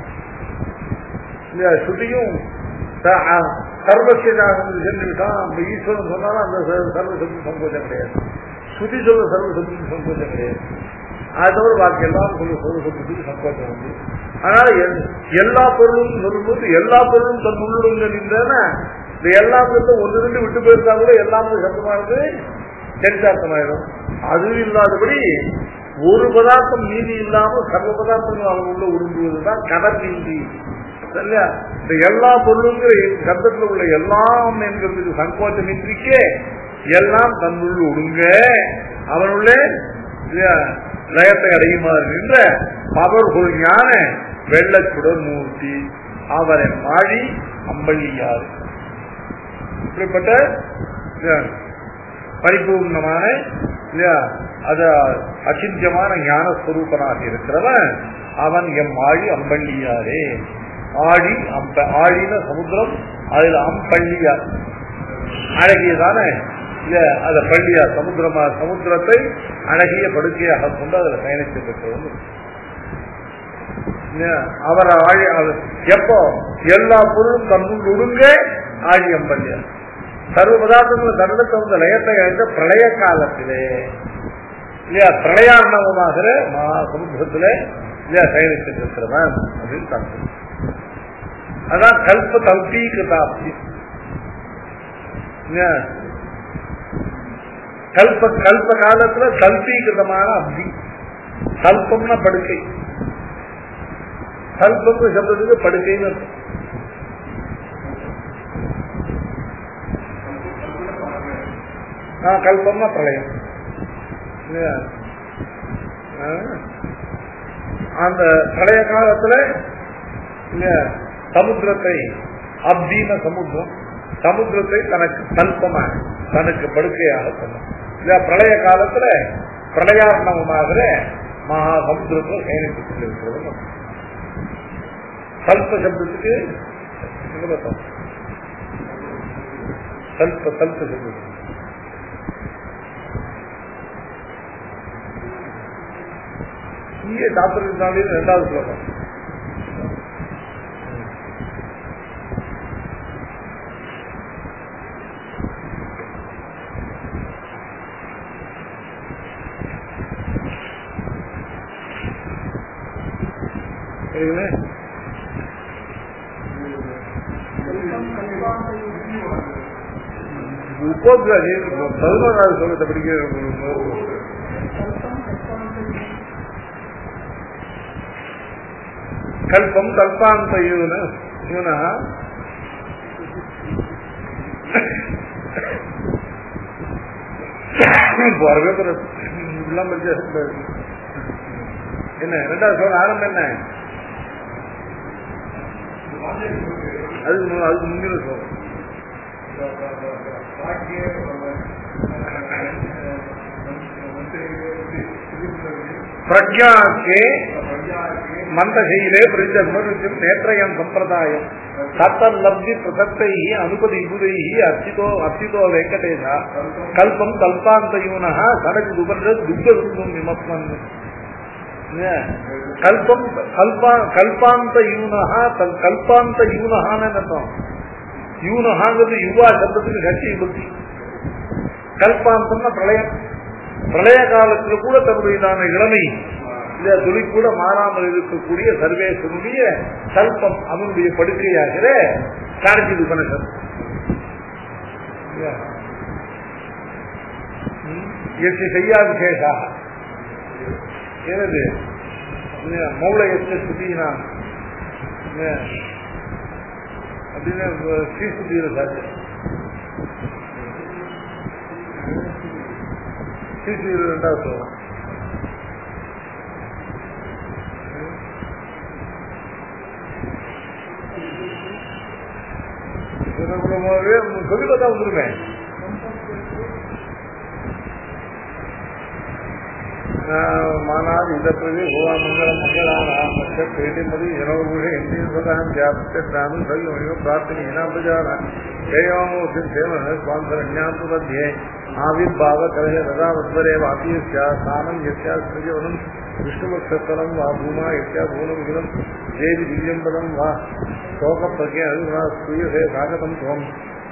இல்லையா ஸ்ருதியும் ச- அ- சர்வசியனாக சென்றுட்டான் அந்த ஈஸ்வரன் சொன்னாலும் அந்த ச- சர்வ சப்த சங்கோச்சம் கிடையாது ஸ்ருதி சொல்ற சர்வ சப்த சங்கோச்சம் கிடையாது அது தவிர பாக்கி எல்லாம் சொல்ல சர்வ சப்தத்துக்கு சங்கோச்சம் உண்டு அதனால எல்- எல்லா பொருளும் சொல்லும்போது எல்லா பொருளும் தன் உள்ளுடன் நின்றன இந்த எல்லாம் ஒன்று ரெண்டு விட்டு போயிருந்தா கூட எல்லாம் சப்தமானது சரிதார்த்தமாயிடும் அது இல்லாதபடி ஒரு பதார்த்தம் மீதி இல்லாம சர்வ பதார்த்தங்கள் அவங்க உள்ள உருண்டுவதுதான் கடற்கீந்தி சரியா இந்த எல்லா பொருளுங்கிற சப்தத்தில் உள்ள எல்லாம் என்கிறதுக்கு சங்கோச்சமின்றிக்கே எல்லாம் தன்னுள் ஒடுங்க அவனுள்ளே இல்லையா, லயத்தை அடையுமாறு நின்ற பவர்கொள் ஞான வெள்ளச்சுடர் மூர்த்தி அவரை மாழி அம்பள்ளியார் இப்படிப்பட்ட இல்லையா, பரிபூர்ணமான இல்லையா அது அச்சிந்தியமான ஞானஸ்வரூபனாக இருக்கிறவன் அவன் எம் ஆழி அம்பள்ளியாரே ஆழி அம்ப ஆழின சமுத்திரம் அதுல அம்பள்ளியார் அழகியதான இல்ல அத பள்ளியா சமுத்திரமா சமுத்திரத்தை அழகிய படுக்கையாக கொண்டு அதுல பயணித்து பெற்றவன் இல்லையா? அவர் ஆழி அவர் எப்போ எல்லா பொருளும் தன்னுள் ஒடுங்க ஆழி அம்பள்ளியார் சர்வ பதார்த்தங்கள் தன்னிடத்தை வந்து லயத்தை அடைந்த பிரளய காலத்திலே இல்லையா பிரளயார்ணவமாகிற மகா சமுத்திரத்துல இல்லையா பயணித்துட்டு இருக்கிறவன் அப்படின்னு தாக்கம் அதான் கல்ப தௌத்தீகிருதாப்தி இல்லையா கல்ப கல்ப காலத்துல கல்பீகிருதமான அப்தி கல்பம்னா படுக்கை கல்பம் சப்தத்துக்கு படுக்கைன்னு அர்த்தம். ஆ, கல்பம்னா பிரளயம் இல்லையா ஆ? அந்த பிரளய காலத்துல இல்லையா சமுத்திரத்தை அப்தீன சமுத்திரம் சமுத்திரத்தை தனக்கு கல்பமாக தனக்கு படுக்கையாக சொன்னான் இல்லையா பிரளய காலத்துல பிரளயார்ணவமாகிற மகா சமுத்திரத்தை பயணித்துக் கொண்டிருக்கிறது கல்ப சப்தத்துக்கு என்ன பார்த்தோம் கல்ப கல்ப சப்தத்துக்கு இங்கே சாப்பிட்றதுனாலே ரெண்டாவது ஸ்லோகம் சரிங்களே? உப்போத்ராஜி பதினோராவது ஸ்லோகத்தை படிக்க கல்பம் கல்பாந்த யூன யூன வரவே கூடாது இப்படிலாம் படிச்சா கூடாது. என்ன ரெண்டாவது சொல்ல ஆரம்பம் என்ன அதுக்கு மு- அதுக்கு முன்னில சொல்றேன் பிரஜாக்கே மந்தசையிலே பிரஜன்மருச்சும் நேற்றையம் சம்பிரதாயம் தத்தல்லப்தி பிரசக்தை அனுபதி விபுதை அர்ச்சிதோ அர்ச்சிதோ வெங்கடேஷ கல்பம் கல்பாந்தயூன சடகு துபர்த துக்கதும் விமத்மன் கல்பம் கல்பா கல்பாந்த யூனஹா தல் கல்பாந்த யூனஹான்னு அர்த்தம் யூனஹாங்கிறது யுவா சப்தத்துக்கு கட்சி விபக்தி கல்பாந்தம்னா பிரளயம் பிரளய காலத்தில் கூட தன்னுடையதான இளமை இந்த துளி கூட மாறாமல் இருக்கக்கூடிய சர்வேசனுடைய கல்பம் அவனுடைய படுக்கையாகிற காரஜி உபனிஷத் எட்டு செய்யாபிஷேகா எனது மௌள எத்த சுத்தினா அப்படின்னு ஸ்ரீசுத்தியில சாச்சு ஸ்ரீசுத்தியில ரெண்டாவது சொல்லலாம் சொல்லி பார்த்தா வந்துருவேன் மானாது இதப்பதி ஹோவா மங்களம் மங்களானாம் மற்ற பேட்டிமதி எனவருஷ எந்தீஸ்வராம் ஜாபித்தானும் சைவமையோ பிரார்த்தனை இனாபஜான ஜெயோமூர்த்தி சேவன ஸ்வாந்தரண்யாத்து மத்தியே ஆவிர்பாவ கலக ததாவத்வரே வாபியஸ்யா சாமம் யஸ்யா ஸ்ரீஜவனம் விஷ்ணுபக்ஷஸ்தலம் வா பூமா யஸ்யா பூனமிகிலம் தேவி திவ்யம்பதம் வா சோக பிரஜை அருணா ஸ்ரீயசே சாகதம் துவம்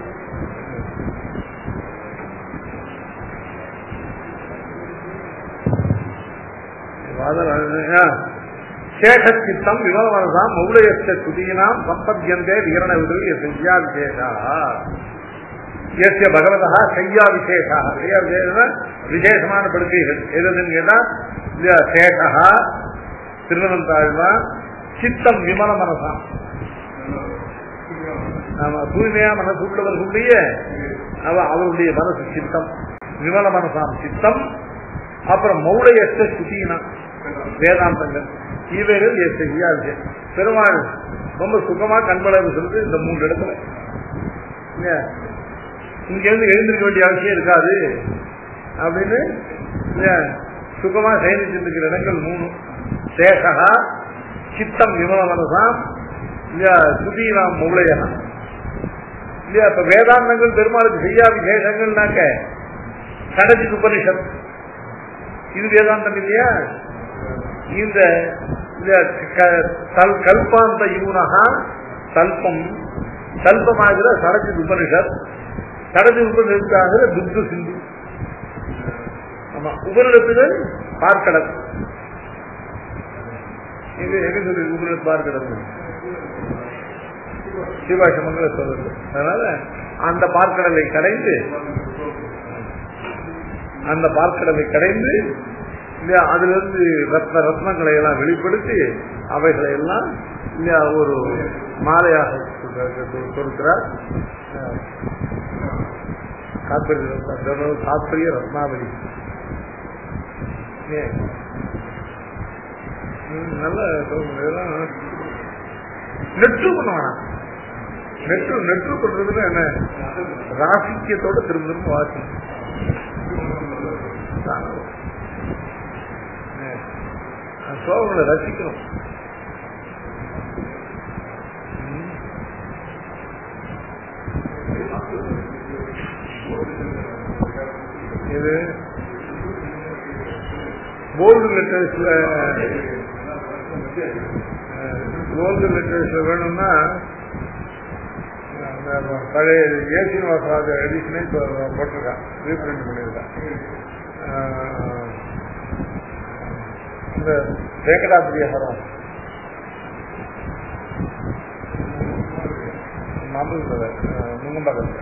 சேஷச்சித்தம் விமலமனசாம் மௌலயஸ்த சுதீனாம் சம்பத்தியந்தே விகரண விடுதல் செய்யா விசேஷா எஸ்ய பகவதா செய்யா விசேஷா செய்யா விசேஷ விசேஷமான படுக்கைகள் எதுன்னு கேட்டா இந்த சேஷா திருவனந்தாழ்வா சித்தம் விமல மனசாம் ஆமா தூய்மையா மனசு உள்ளவர்களுடைய அவ அவருடைய மனசு சித்தம் விமல மனசாம் சித்தம் அப்புறம் மௌளையற்ற சுதீனா வேதாந்தங்கள் இவைகள் செய்யாது பெருமாள் ரொம்ப சுகமா கண்பளவு சொல்லுது இந்த மூன்று இடத்துல இங்க இருந்து எழுந்திருக்க வேண்டிய அவசியம் இருக்காது அப்படின்னு சுகமா செயலிச்சிருக்கிற இடங்கள் மூணு சேஷகா சித்தம் விமல மனசாம் சுதீனாம் மௌளையா இல்லையா இப்ப வேதாந்தங்கள் பெருமாளுக்கு செய்யா விசேஷங்கள்னாக்க கடஜி உபனிஷத் இது வேதாந்தம் இல்லையா இந்த கல்பாந்த யூனகா கல்பம் கல்பமாகிற சரஜி உபனிஷத் சரஜி உபனிஷத்தாகிற துத்து சிந்து ஆமா உபனிடத்துகள் பார்க்கடல் இது எங்க சொல்லி உபனிடத் பார்க்கடல் சிவாசமங்கள சொல்றது அதனால அந்த பார்க்கடலை கடைந்து அந்த பார்க்கடலை கடைந்து இல்லையா அதுல இருந்து ரத்ன ரத்னங்களை எல்லாம் வெளிப்படுத்தி அவைகளை எல்லாம் இல்லையா ஒரு மாலையாக கொடுக்கிறார் தாத்பரிய ரத்னாவளி நல்ல நெற்று பண்ணுவானா நெற்று நெற்று பண்றதுன்னு என்ன ராசிக்கியத்தோட திரும்ப திரும்ப வாசி சோகங்களை ரசிக்கணும் இது கோல்டு லெட்டர்ஸ்ல கோல்டு லெட்டர்ஸ்ல வேணும்னா பழைய ஏ சீனிவாசராஜ எடிஷனே இப்போ போட்டிருக்கான் ரீபிரிண்ட் பண்ணியிருக்கான் இந்த வேங்கடாபிரியஹரம் மாம்பழத்தில் நுங்கம்பாக்கத்தில்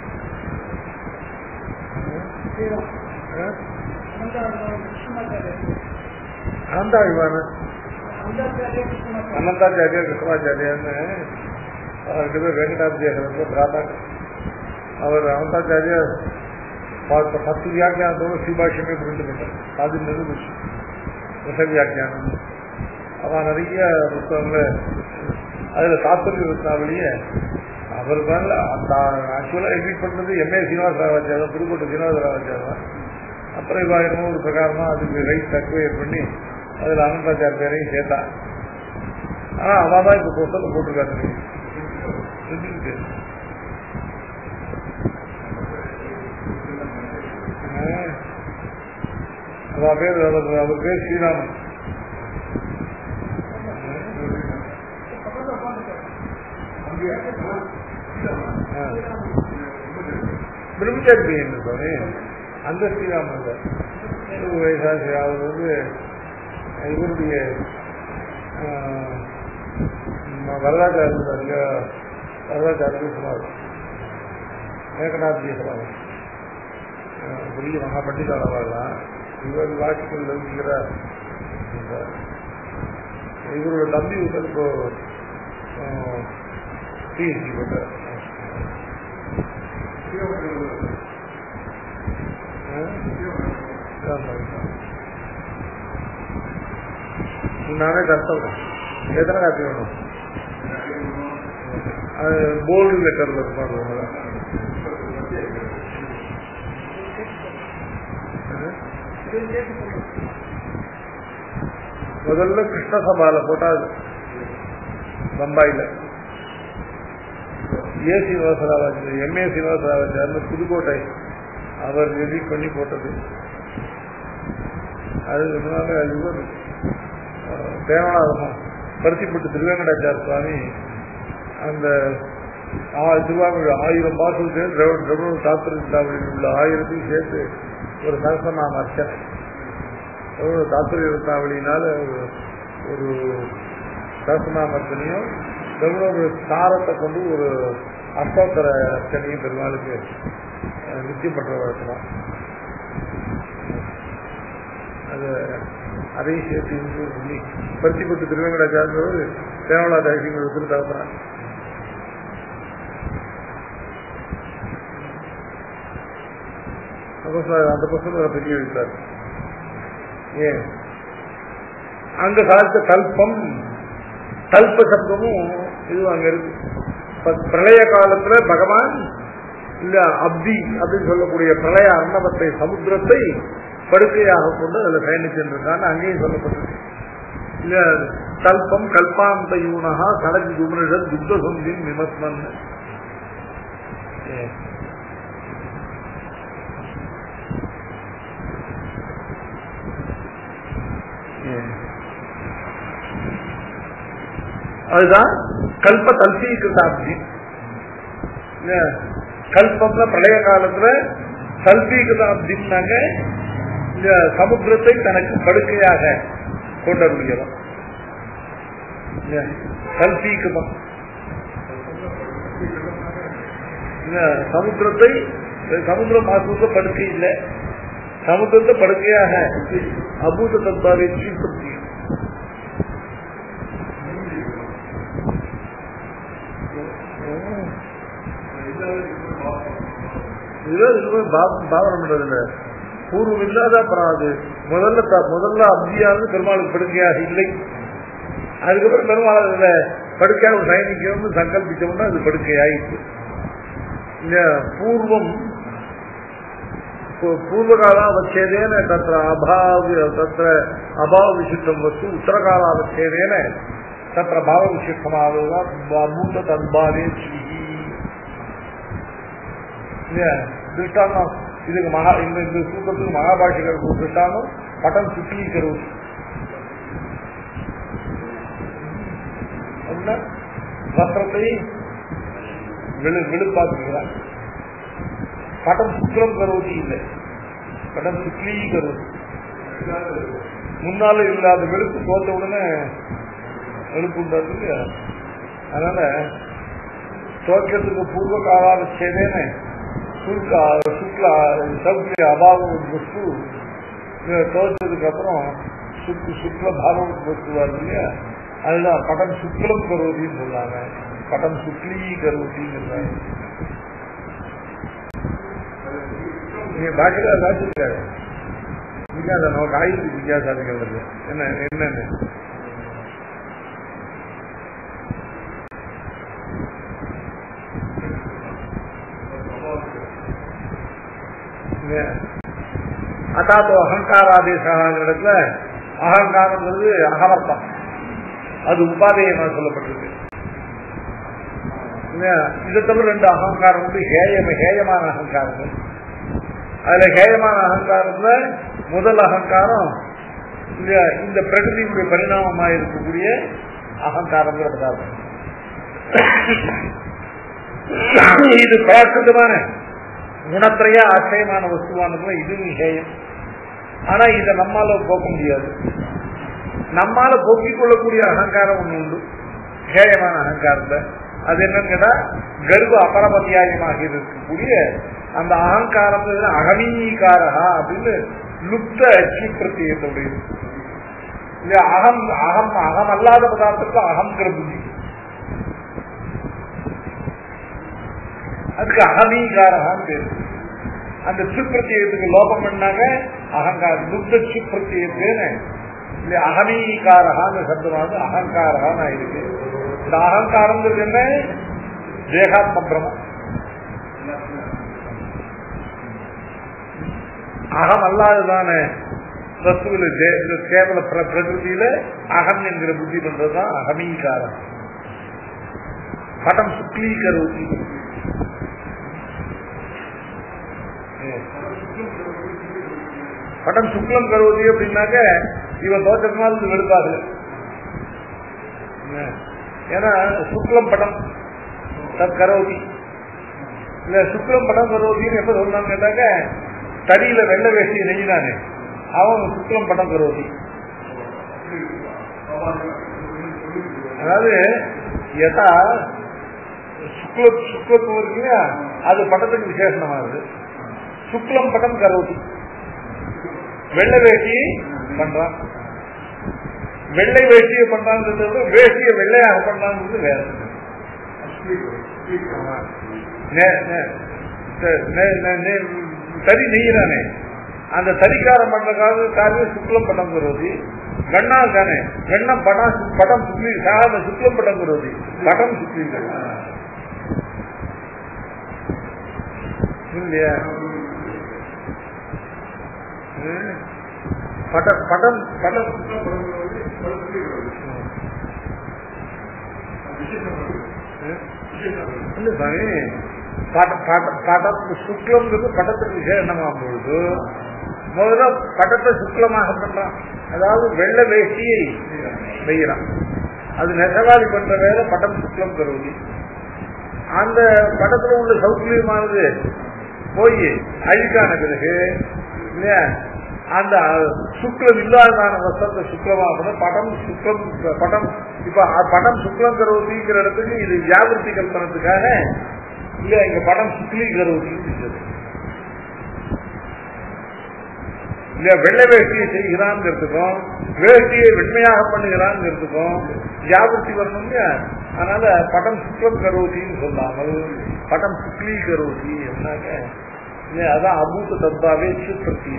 அனந்தாழ்வான அனந்தாச்சாரியா கிருஷ்ணாச்சாரியான்னு ரெண்டு பேர் வெங்கடாபிரியஹரத்தில் பிராதா அவர் அனந்தாச்சாரியா பத்து வியாக்கியானத்தோட சிபாஷமே பிரிண்ட் பண்ணார் அது நிரூபிச்சு ரச வியாக்கியானம் அவன் நிறைய புத்தகங்களை அதுல தாத்பரிய ரத்னாவளிய அவர் மேல அந்த ஆக்சுவலா எடிட் பண்ணது எம்ஏ சீனிவாச ராவாச்சாரம் புதுக்கோட்டை சீனிவாச ராவாச்சாரம் அப்புறம் இவா என்னமோ ஒரு பிரகாரமா அதுக்கு ரைட் அக்வயர் பண்ணி அதுல அனந்தாச்சார் பேரையும் சேர்த்தான் ஆனா அவன் தான் இப்ப புத்தகம் போட்டிருக்காரு அவன் பேர் அவர் பேர் ஸ்ரீராமன் பிரம்மச்சாரி என்ன சுவாமி அந்த ஸ்ரீராமன் வயசாச்சு அவர் வந்து இவருடைய வரலாற்று வரலாற்று சொன்னார் ஏகநாத் சொன்னார் பெரிய மகா பண்டிதாளவாகலாம் இவர் வாக்கிகள் இருக்கிற இவரோட தம்பி வந்து இப்போ பிஎஸ்சி பண்றார் நானே கஷ்டம் எத்தனை காப்பி வேணும் அது போல்டு லெட்டர்ல இருப்பாங்க முதல்ல கிருஷ்ண சபால போட்டா பம்பாயில ஏ சீனிவாசராவ் எம்ஏ சீனிவாசராவ் புதுக்கோட்டை அவர் எடிட் பண்ணி போட்டது அதுக்கு முன்னால இவர் தேவநாதகம் பருத்திப்பட்டு திருவேங்கடாச்சார சுவாமி அந்த திருவாரூர் ஆயிரம் பாசத்தில் திரவிட தாத்திரித்தாவளியில் உள்ள ஆயிரத்தையும் சேர்த்து ஒரு சகசநாம அர்ச்சனை தாத்திரித்தாவளியினால ஒரு சகசநாம அர்ச்சனையும் திரவிட சாரத்தை கொண்டு ஒரு அஷ்டோத்தர அர்ச்சனையும் பெருமாளுக்கு நிச்சயம் பண்ற வழக்கம் அது அதையும் சேர்த்து இன்க்ளூட் பண்ணி பருத்திப்பட்டு திருவேங்கடாச்சாரங்கிறது தேவலா தேசியங்கள் திருத்தகப்பறான் அந்த புத்தகம் பெரிய வைத்தார் ஏன் அங்க காலத்து கல்பம் கல்ப சப்தமும் இது அங்க இருக்கு பிரளய காலத்துல பகவான் இல்ல அப்தி அப்படின்னு சொல்லக்கூடிய பிரளய அன்னவத்தை சமுத்திரத்தை படுக்கையாக கொண்டு அதுல பயணிச்சிருக்கான்னு அங்கேயும் சொல்லப்பட்டிருக்கு இல்ல கல்பம் கல்பாந்த யூனகா கடஜி குமரிஷன் துத்த சொந்தின் விமஸ்மன் அதுதான் கல்ப தல்பீகிருதாப்தி கல்பம்ல பிரளய காலத்துல தல்பீகிருதாப்தின்னாங்க இந்த சமுத்திரத்தை தனக்கு படுக்கையாக கொண்டருகிறோம் கல்பீகிருதம் சமுத்திரத்தை சமுத்திரம் மாசத்துல படுக்கை இல்லை சமுத்திரத்தை படுக்கையாக அபூத தன்பாவை சீர்படுத்தி பாவனம் பண்றது இல்ல பூர்வம் இல்லாத அப்புறம் அது முதல்ல முதல்ல அப்தியானது பெருமாளுக்கு படுக்கையாக இல்லை அதுக்கப்புறம் பெருமாள் அதுல படுக்கையாக சயனிக்கணும்னு சங்கல்பிச்சோம்னா அது படுக்கையாயிடுச்சு இந்த பூர்வம் பூர்வகாலாவச்சேதேன தत्र அபாவ தत्र அபாவ விசிஷ்டம் வஸ்து உத்தரகாலாவச்சேதேன தत्र பாவ விசிஷ்டமாவதுதான் பூத தன்பாவே திருஷ்டாந்தம் இதுக்கு மகா இந்த இந்த சூத்திரத்துக்கு மகாபாஷிகர் திருஷ்டாந்தம் பட்டம் சுத்தீகரும் வஸ்திரத்தை விழு விழுப்பாக்குகிறார் பட்டம் சுக்ரம் கருவதி இல்லை பட்டம் சுக்லீ கருவதி முன்னால இல்லாத வெளுப்பு தோத்த உடனே வெளுப்பு உண்டாது அதனால தோற்றத்துக்கு பூர்வ காலால சேதேன சுக்லா சுக்லா சௌக்கிய அபாவம் வஸ்து தோற்றதுக்கு அப்புறம் சுக்கு சுக்ல பாவம் வஸ்து வருது இல்லையா அதுதான் படம் சுக்லம் கருவதின்னு சொன்னாங்க படம் சுக்லீ கருவதின்னு நீங்க பாக்கில வாசிக்கிறாரு வித்தியாசம் நமக்கு ஆயுத வித்தியாசாதிகள் வருது என்ன என்னன்னு அதாத்தோ அகங்காராதேசான இடத்துல அகங்காரங்கிறது அகமர்த்தம் அது உபாதேயமா சொல்லப்பட்டிருக்கு இதை தவிர ரெண்டு அகங்காரம் வந்து ஹேயம் ஹேயமான அகங்காரங்கள் அதுல ஹேயமான அகங்காரத்துல முதல் அகங்காரம் இந்த பிரகதியுடைய பரிணாமமாக இருக்கக்கூடிய அகங்காரங்கிற பதார்த்தம் இது பிராகிருதமான குணத்திரைய ஆச்சரியமான வஸ்துவானதுல இதுவும் ஹேயம் ஆனா இதை நம்மால போக்க முடியாது நம்மால போக்கிக் கொள்ளக்கூடிய அகங்காரம் ஒண்ணு உண்டு ஹேயமான அகங்காரத்தை அது என்னன்னு கேட்டா கர்வ அபரபத்தியாயமாக இருக்கக்கூடிய அந்த அகங்காரம் அகமீகாரா அப்படின்னு லுப்த அச்சி பிரத்தியத்துடையது இல்ல அகம் அகம் அகம் அல்லாத பதார்த்தத்துக்கு அகங்கிற புத்தி அதுக்கு அகமீகாரகான்னு பேரு அந்த சுப்பிரத்தியத்துக்கு லோபம் பண்ணாங்க அகங்காரம் லுப்த சுப்பிரத்தியத்துன்னு இந்த அகமீகாரகான்னு சப்தமானது அகங்காரகான்னு ஆயிருக்கு இந்த அகங்காரங்கிறது என்ன தேகாத்ம பிரமம் அகம் அல்லாததான வஸ்துவில கேவல பிர- பிரகிருதியில அகம் என்கிற புத்தி பண்றதுதான் அகமீகாரம் படம் சுக்லீகரோதி படம் சுக்லம் கரோதி அப்படின்னாக்க இவன் தோற்றத்தினால் இது வெளுப்பாகல ஏன்னா சுக்லம் படம் தத் கரோதி இல்ல சுக்லம் படம் கரோதின்னு எப்ப சொன்னாங்க கேட்டாக்க தடியில வெள்ளை வேஷ்டி நெய்யினானே அவன் சுக்லம் படம் கரோதி அதாவது எதா சுக்ல சுக்லத்துவம் இருக்கு இல்லையா அது படத்துக்கு விசேஷமாகுது சுக்லம் படம் கரோதி வெள்ளை வேட்டி பண்றான் வெள்ளை வேட்டியை பண்றாங்கிறது விட வேட்டியை வெள்ளையாக பண்றாங்கிறது வேற ஆமா. நே- நே- நே- நே- நே- நே- தறி நெய்யிறானே அந்த தறிக்காரன் பண்ற கால காரியம் சுக்லம் படம் கருவதி கண்ணா தானே கண்ணம் படம் படம் சுக்லி சாதாரண சுக்லம் படம் கருவதி படம் சுக்லி இல்லையா ம். படம் படம் படம் இல்ல சாமி பட- பட- படம் சுக்லம்ங்கிறது படத்துக்கு விசேஷமாகும் பொழுது முதல்ல படத்தை சுக்லமாக பண்றான் அதாவது வெள்ளை வேஷ்டியை செய்யறான் அது நெசவாளி பண்ற வேலை படம் சுக்லம் கருவி அந்த படத்துல உள்ள சௌகரியமானது போய் அழுக்கான பிறகு இல்லையா அந்த சுக்லம் இல்லாததான வசந்த சுக்லமாக படம் சுக்லம் படம் இப்ப அ- படம் சுக்லம் கருவதிங்கிற இடத்துக்கு இது வியாபிருத்தி கல்பனத்துக்காக இல்ல இங்க படம் சுக்லி கருவதின்னு இருக்குது இல்ல வெள்ளை வேஷ்டியை செய்கிறான்ங்கிறதுக்கும் வேஷ்டியை வெண்மையாக பண்ணுகிறான்ங்கிறதுக்கும் வியாபிருத்தி வரணும் இல்லையா அதனால படம் சுக்லம் கரோதின்னு சொல்லாமல் படம் சுக்லி கரோதி என்னாக்க இல்லையா அதான் அபூத தத்தாவே சுப்பிரத்தி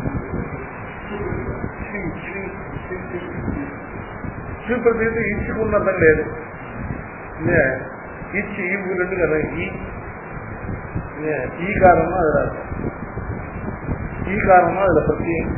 சுப்பிரத்தி இச்சுக்குன்னு அர்த்தம் கிடையாது இல்லையா இச்சு ஈவு ரெண்டு கதை ஈ இல்லையா ஈகாரம்னா அதுல அர்த்தம் ஈகாரம்னா அதுல பிரத்யேகம்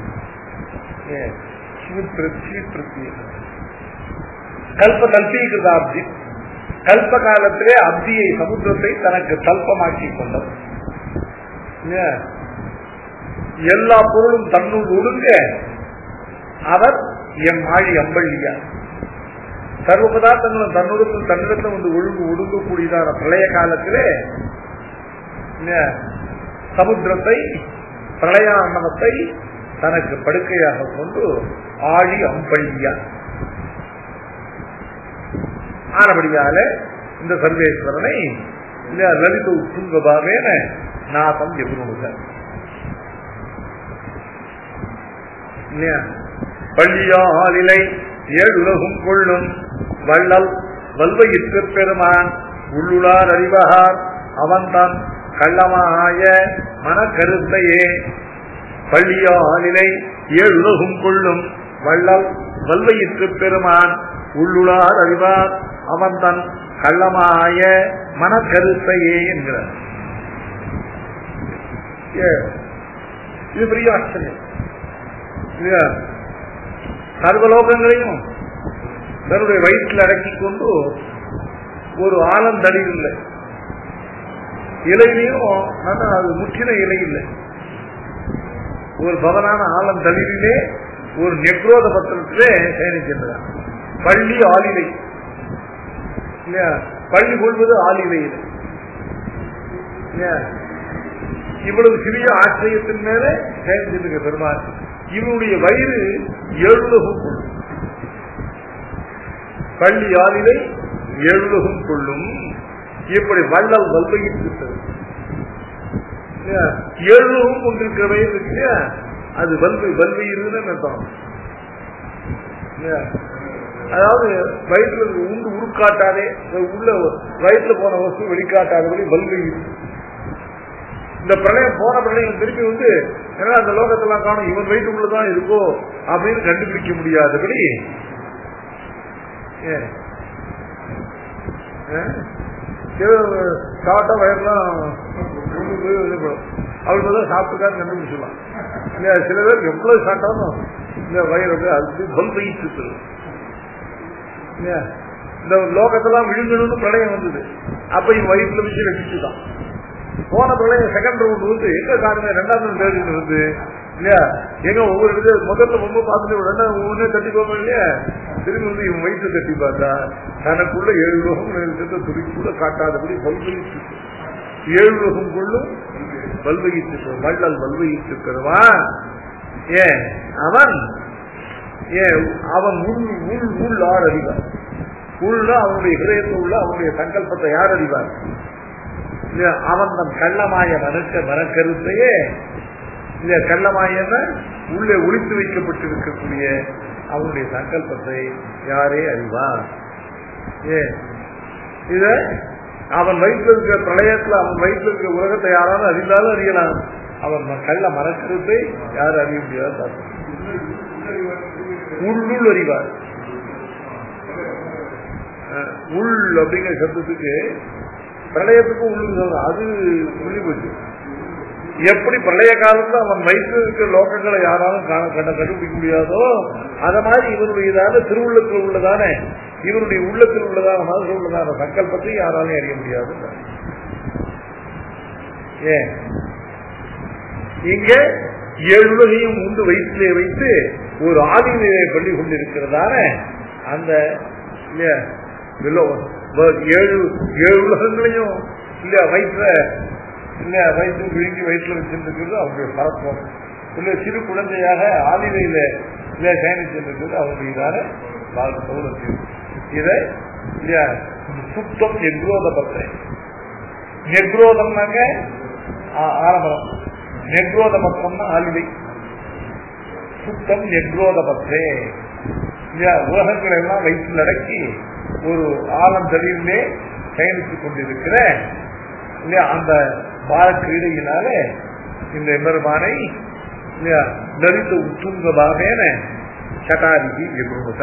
பிரத்யேகம் கல்ப கல்பீகிருதாப்தி கல்ப காலத்திலே அப்தியை சமுத்திரத்தை தனக்கு கல்பமாக்கி கொண்டது இல்லையா? எல்லா பொருளும் தன்னுள் ஒடுங்க அவர் எம் ஆழி அம்பள்ளியா சர்வ பதார்த்தங்களும் தன்னுடன் தன்னிடத்தில் வந்து ஒழுங்கு ஒடுங்கக்கூடியதான பிரளய காலத்திலே இல்லையா? சமுத்திரத்தை பிரளயாண்டவத்தை தனக்கு படுக்கையாக கொண்டு ஆழி அம்பள்ளியா ஆனபடியால இந்த சர்வேஸ்வரனை இல்ல லலித உத்துங்கபாவேன நாதம் எதிர்நுக இல்லையா பள்ளியாலிலை ஏழுலகும் கொள்ளும் வள்ளல் வல்வையிற்கு பெருமான் உள்ளுளார் அறிவகார் அவன்தான் கள்ளமாய மனக்கருத்தையே பள்ளியாலிலை ஏழுலகும் கொள்ளும் வள்ளல் வல்வையிற்கு பெருமான் உள்ளுளார் அறிவார் அவன் தன் கள்ளமாய மனக்கருத்தையே என்கிறார் ஏ, இது பெரிய ஆச்சரியம் இல்லையா சர்வலோகங்களையும் தன்னுடைய வயிற்றில் அடக்கிக் கொண்டு ஒரு ஆலந்தடி இல்லை இலையிலையும் ஆனா அது முற்றின இலை இல்லை ஒரு பவனான ஆலந்தளிரிலே ஒரு நெக்ரோத பத்திரத்திலே பயணிக்கின்றார் பள்ளி ஆலிலை இல்லையா பள்ளி கொள்வது ஆலிலை இல்லையா இவ்வளவு சிறிய ஆச்சரியத்தின் மேல பயணிச்சிருக்க பெருமாள் இவனுடைய வயிறு எழுலகம் கொள்ளும் பள்ளி யாரிலை எழுதும் கொள்ளும் இப்படி வள்ளல் வல்வையிட்டு எழுதும் கொண்டிருக்கிறவை இருக்கு இல்லையா அது வல்வை வல்வையிருன்னு அர்த்தம் இல்லையா? அதாவது வயிற்றுல உண்டு உருக்காட்டாதே உள்ள வயிற்றுல போன வஸ்து வெளிக்காட்டாதபடி வல்வை இந்த பிரளயம் போன பிரளயம் திருப்பி வந்து ஏன்னா அந்த லோகத்தெல்லாம் காணும் இவன் வயிற்றுக்குள்ளதான் இருக்கோ அப்படின்னு கண்டுபிடிக்க முடியாதபடி ஏன் சாப்பிட்டா வயர்லாம் அவளுக்கு தான் சாப்பிட்டுக்கான்னு கண்டுபிடிச்சிடலாம் இல்லையா சில பேருக்கு எவ்வளவு சாப்பிட்டாலும் இந்த வயிறு வந்து அது பல் வயிற்று இல்லையா இந்த லோகத்தெல்லாம் விழுங்கணும்னு பிரளயம் வந்தது அப்ப இவன் வயிற்றுல வச்சு ரசிச்சுதான் போன பிரளயம் செகண்ட் ரவுண்ட் வந்து எங்க காரணம் ரெண்டாவது தேர்தல் வந்து இல்லையா எங்க ஒவ்வொரு இடத்துல முதல்ல ரொம்ப பார்த்துட்டு ரெண்டாவது ஒவ்வொன்றே தட்டி போவோம் இல்லையா திரும்பி வந்து இவன் வயிற்று தட்டி பார்த்தா தனக்குள்ள ஏழு லோகம் இருக்கிறத துடி கூட காட்டாதபடி பல்வயிற்று ஏழு லோகம் கொள்ளும் பல்வயிற்று வள்ளல் வல்வயிற்றுக்கிறவா ஏன் அவன் ஏன் அவன் உள் உள் உள் ஆர் அறிவார் உள்ள அவனுடைய ஹிரயத்தில் உள்ள அவனுடைய சங்கல்பத்தை யார் அறிவார் இல்லையா அவன் தன் கள்ளமாய மனக்க மனக்கருத்தையே இல்ல கள்ளமாயன உள்ளே ஒளித்து வைக்கப்பட்டிருக்கக்கூடிய அவனுடைய சங்கல்பத்தை யாரே அறிவார் ஏ இத அவன் வயிற்றில் இருக்கிற பிரளயத்தில் அவன் வயிற்றில் இருக்கிற உலகத்தை யாராலும் அறிந்தாலும் அறியலாம் அவன் கள்ள மனக்கருத்தை யாரும் அறிய முடியாது உள்ளுள் அறிவார் உள் அப்படிங்கிற சப்தத்துக்கு பிரளயத்துக்கும் உள்ளு சொல்றான் அது சொல்லி போச்சு எப்படி பிரளய காலத்துல அவன் வயிற்று இருக்கிற லோகங்களை யாராலும் காண கண்ட கண்டுபிடிக்க முடியாதோ அத மாதிரி இவருடையதான திருவுள்ளத்தில் உள்ளதான இவருடைய உள்ளத்தில் உள்ளதான மனதில் உள்ளதான சங்கல்பத்தை யாராலும் அறிய முடியாது ஏன் இங்க எழுதையும் உண்டு வயிற்றிலே வைத்து ஒரு ஆதிநிலையை பள்ளி கொண்டிருக்கிறதான அந்த இல்லையா ஏழு ஏழு உலகங்களையும் இல்லையா வயிற்ற இல்ல வயிற்று விழுங்கி வயிற்றுல வச்சிருக்கிறது அவருடைய பரப்பம் இல்ல சிறு குழந்தையாக ஆதிலையில இல்ல பயணிச்சிருக்கிறது அவருடையதான சௌரத்தியம் இதை இல்லையா சுத்தம் நெக்ரோத பத்திரை நெக்ரோதம்னாங்க ஆரம்பம் நெக்ரோத பத்திரம்னா ஆலிலை சுத்தம் நெக்ரோத பத்திரே இல்லையா உலகங்களை எல்லாம் வயிற்றில் அடக்கி ஒரு ஆழம் தடியிலே பயணித்துக் கொண்டிருக்கிற இல்லையா அந்த பாலக்கிரீடையினால இந்த எம்பெருமானை இல்லையா நரித்த உத்துங்கபாகேன சட்டாரிக்கு விபுமுத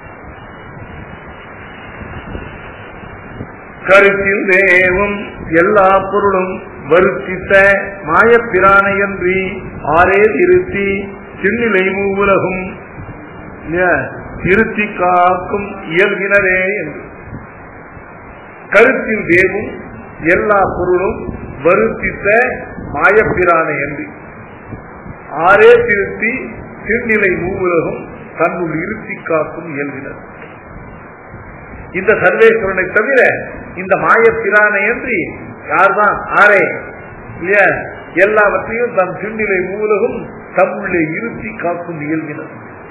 கருத்தில் தேவும் எல்லா பொருளும் வருத்தித்த மாயப்பிரானையன்றி ஆரே திருத்தி சின்னிலை மூவுலகும் இருத்தி காக்கும் இயல்கினரே என்று கருத்தில் தேவும் எல்லா பொருளும் வருத்தித்த மாயப்பிரானை என்று ஆரே திருத்தி திருநிலை மூவுலகம் தன்னுள் இருத்தி காக்கும் இயல்பினர் இந்த சர்வேஸ்வரனை தவிர இந்த மாயப்பிரானை என்று யார்தான் ஆரே இல்லையா எல்லாவற்றையும் தன் திருநிலை மூலகம் தம்முள்ளே இருத்தி காக்கும் இயல்பினர்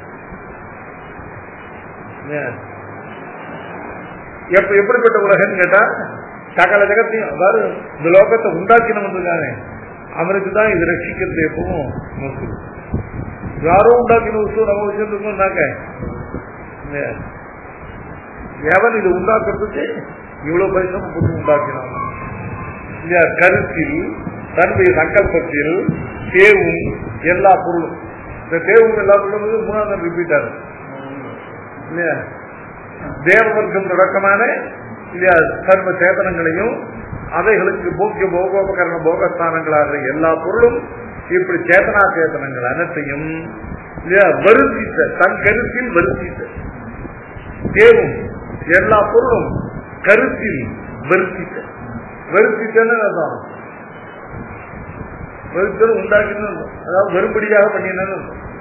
எப்ப எப்படிப்பட்ட உலகம் கேட்டா சகல ஜகத்தையும் அதாவது இந்த லோகத்தை உண்டாக்கினவன் இருக்கானே அவனுக்கு தான் இது ரட்சிக்கிறது எப்பவும் நோக்கு யாரோ உண்டாக்கின வஸ்து நம்ம வச்சிருந்தோம்னாக்க எவன் இது உண்டாக்குறதுக்கு இவ்வளவு பரிசம் போட்டு உண்டாக்கினான் இல்லையா கருத்தில் தன்னுடைய சங்கல்பத்தில் தேவும் எல்லா பொருளும் இந்த தேவும் எல்லா பொருளும் மூணாவது ரிப்பீட் ஆகும் இல்லையா தேவவர்க்கம் தொடக்கமான இல்லையா சர்வ சேதனங்களையும் அவைகளுக்கு போக்கிய போகோபகரண போகஸ்தானங்களாக எல்லா பொருளும் இப்படி சேதனா சேதனங்கள் அனைத்தையும் இல்லையா வருத்தித்த தன் கருத்தில் வருத்தித்த தேவும் எல்லா பொருளும் கருத்தில் வருத்தித்த வருத்தித்தன்னு அர்த்தம் வருத்தல் உண்டாக்கினு அதாவது வரும்படியாக பண்ணினு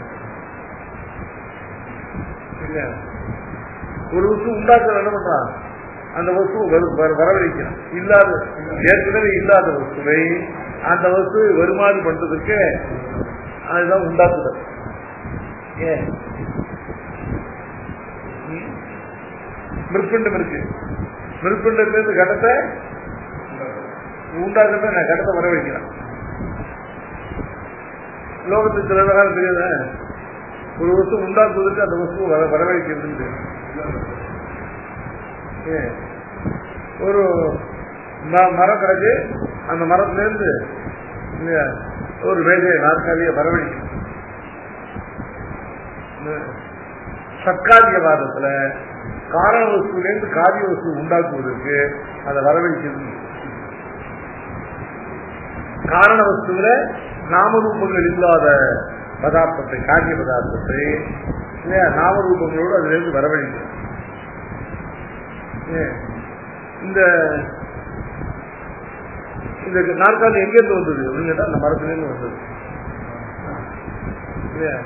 இல்லையா ஒரு வஸ்து உண்டாக்க என்ன பண்றான் அந்த வஸ்து வரவழைக்கணும் இல்லாத ஏற்கனவே இல்லாத வஸ்துவை அந்த வஸ்து வருமாறு பண்றதுக்கு அதுதான் உண்டாக்குதல் ஏன் மிருப்பிண்டம் இருக்கு மிருப்பிண்டத்திலிருந்து கடத்தை உண்டாக்குறத நான் கடத்தை வரவழைக்கிறேன் லோகத்துக்கு சில விவகாரம் தெரியாத ஒரு வஸ்து உண்டாக்குவதற்கு அந்த வஸ்து வர வரவழைக்கிறது ஒரு ம- மரம் கிடக்கு அந்த மரத்திலேருந்து இல்லையா, ஒரு வேலையை நாற்காலியை வரவழைக்கும் சத்காரியவாதத்துல காரண வஸ்துலேருந்து காரிய வஸ்து உண்டாக்குவதற்கு அதை வரவழைக்கிறது காரண வஸ்துவில நாமரூபங்கள் இல்லாத பதார்த்தத்தை காரிய பதார்த்தத்தை இல்லையா நாமரூபங்களோடு அதிலிருந்து வரவழைக்கும் ஏன், இந்த இந்த நாற்காலி எங்கேருந்து வந்தது அப்படின்னு கேட்டா அந்த மரத்திலிருந்து வந்தது இல்லையா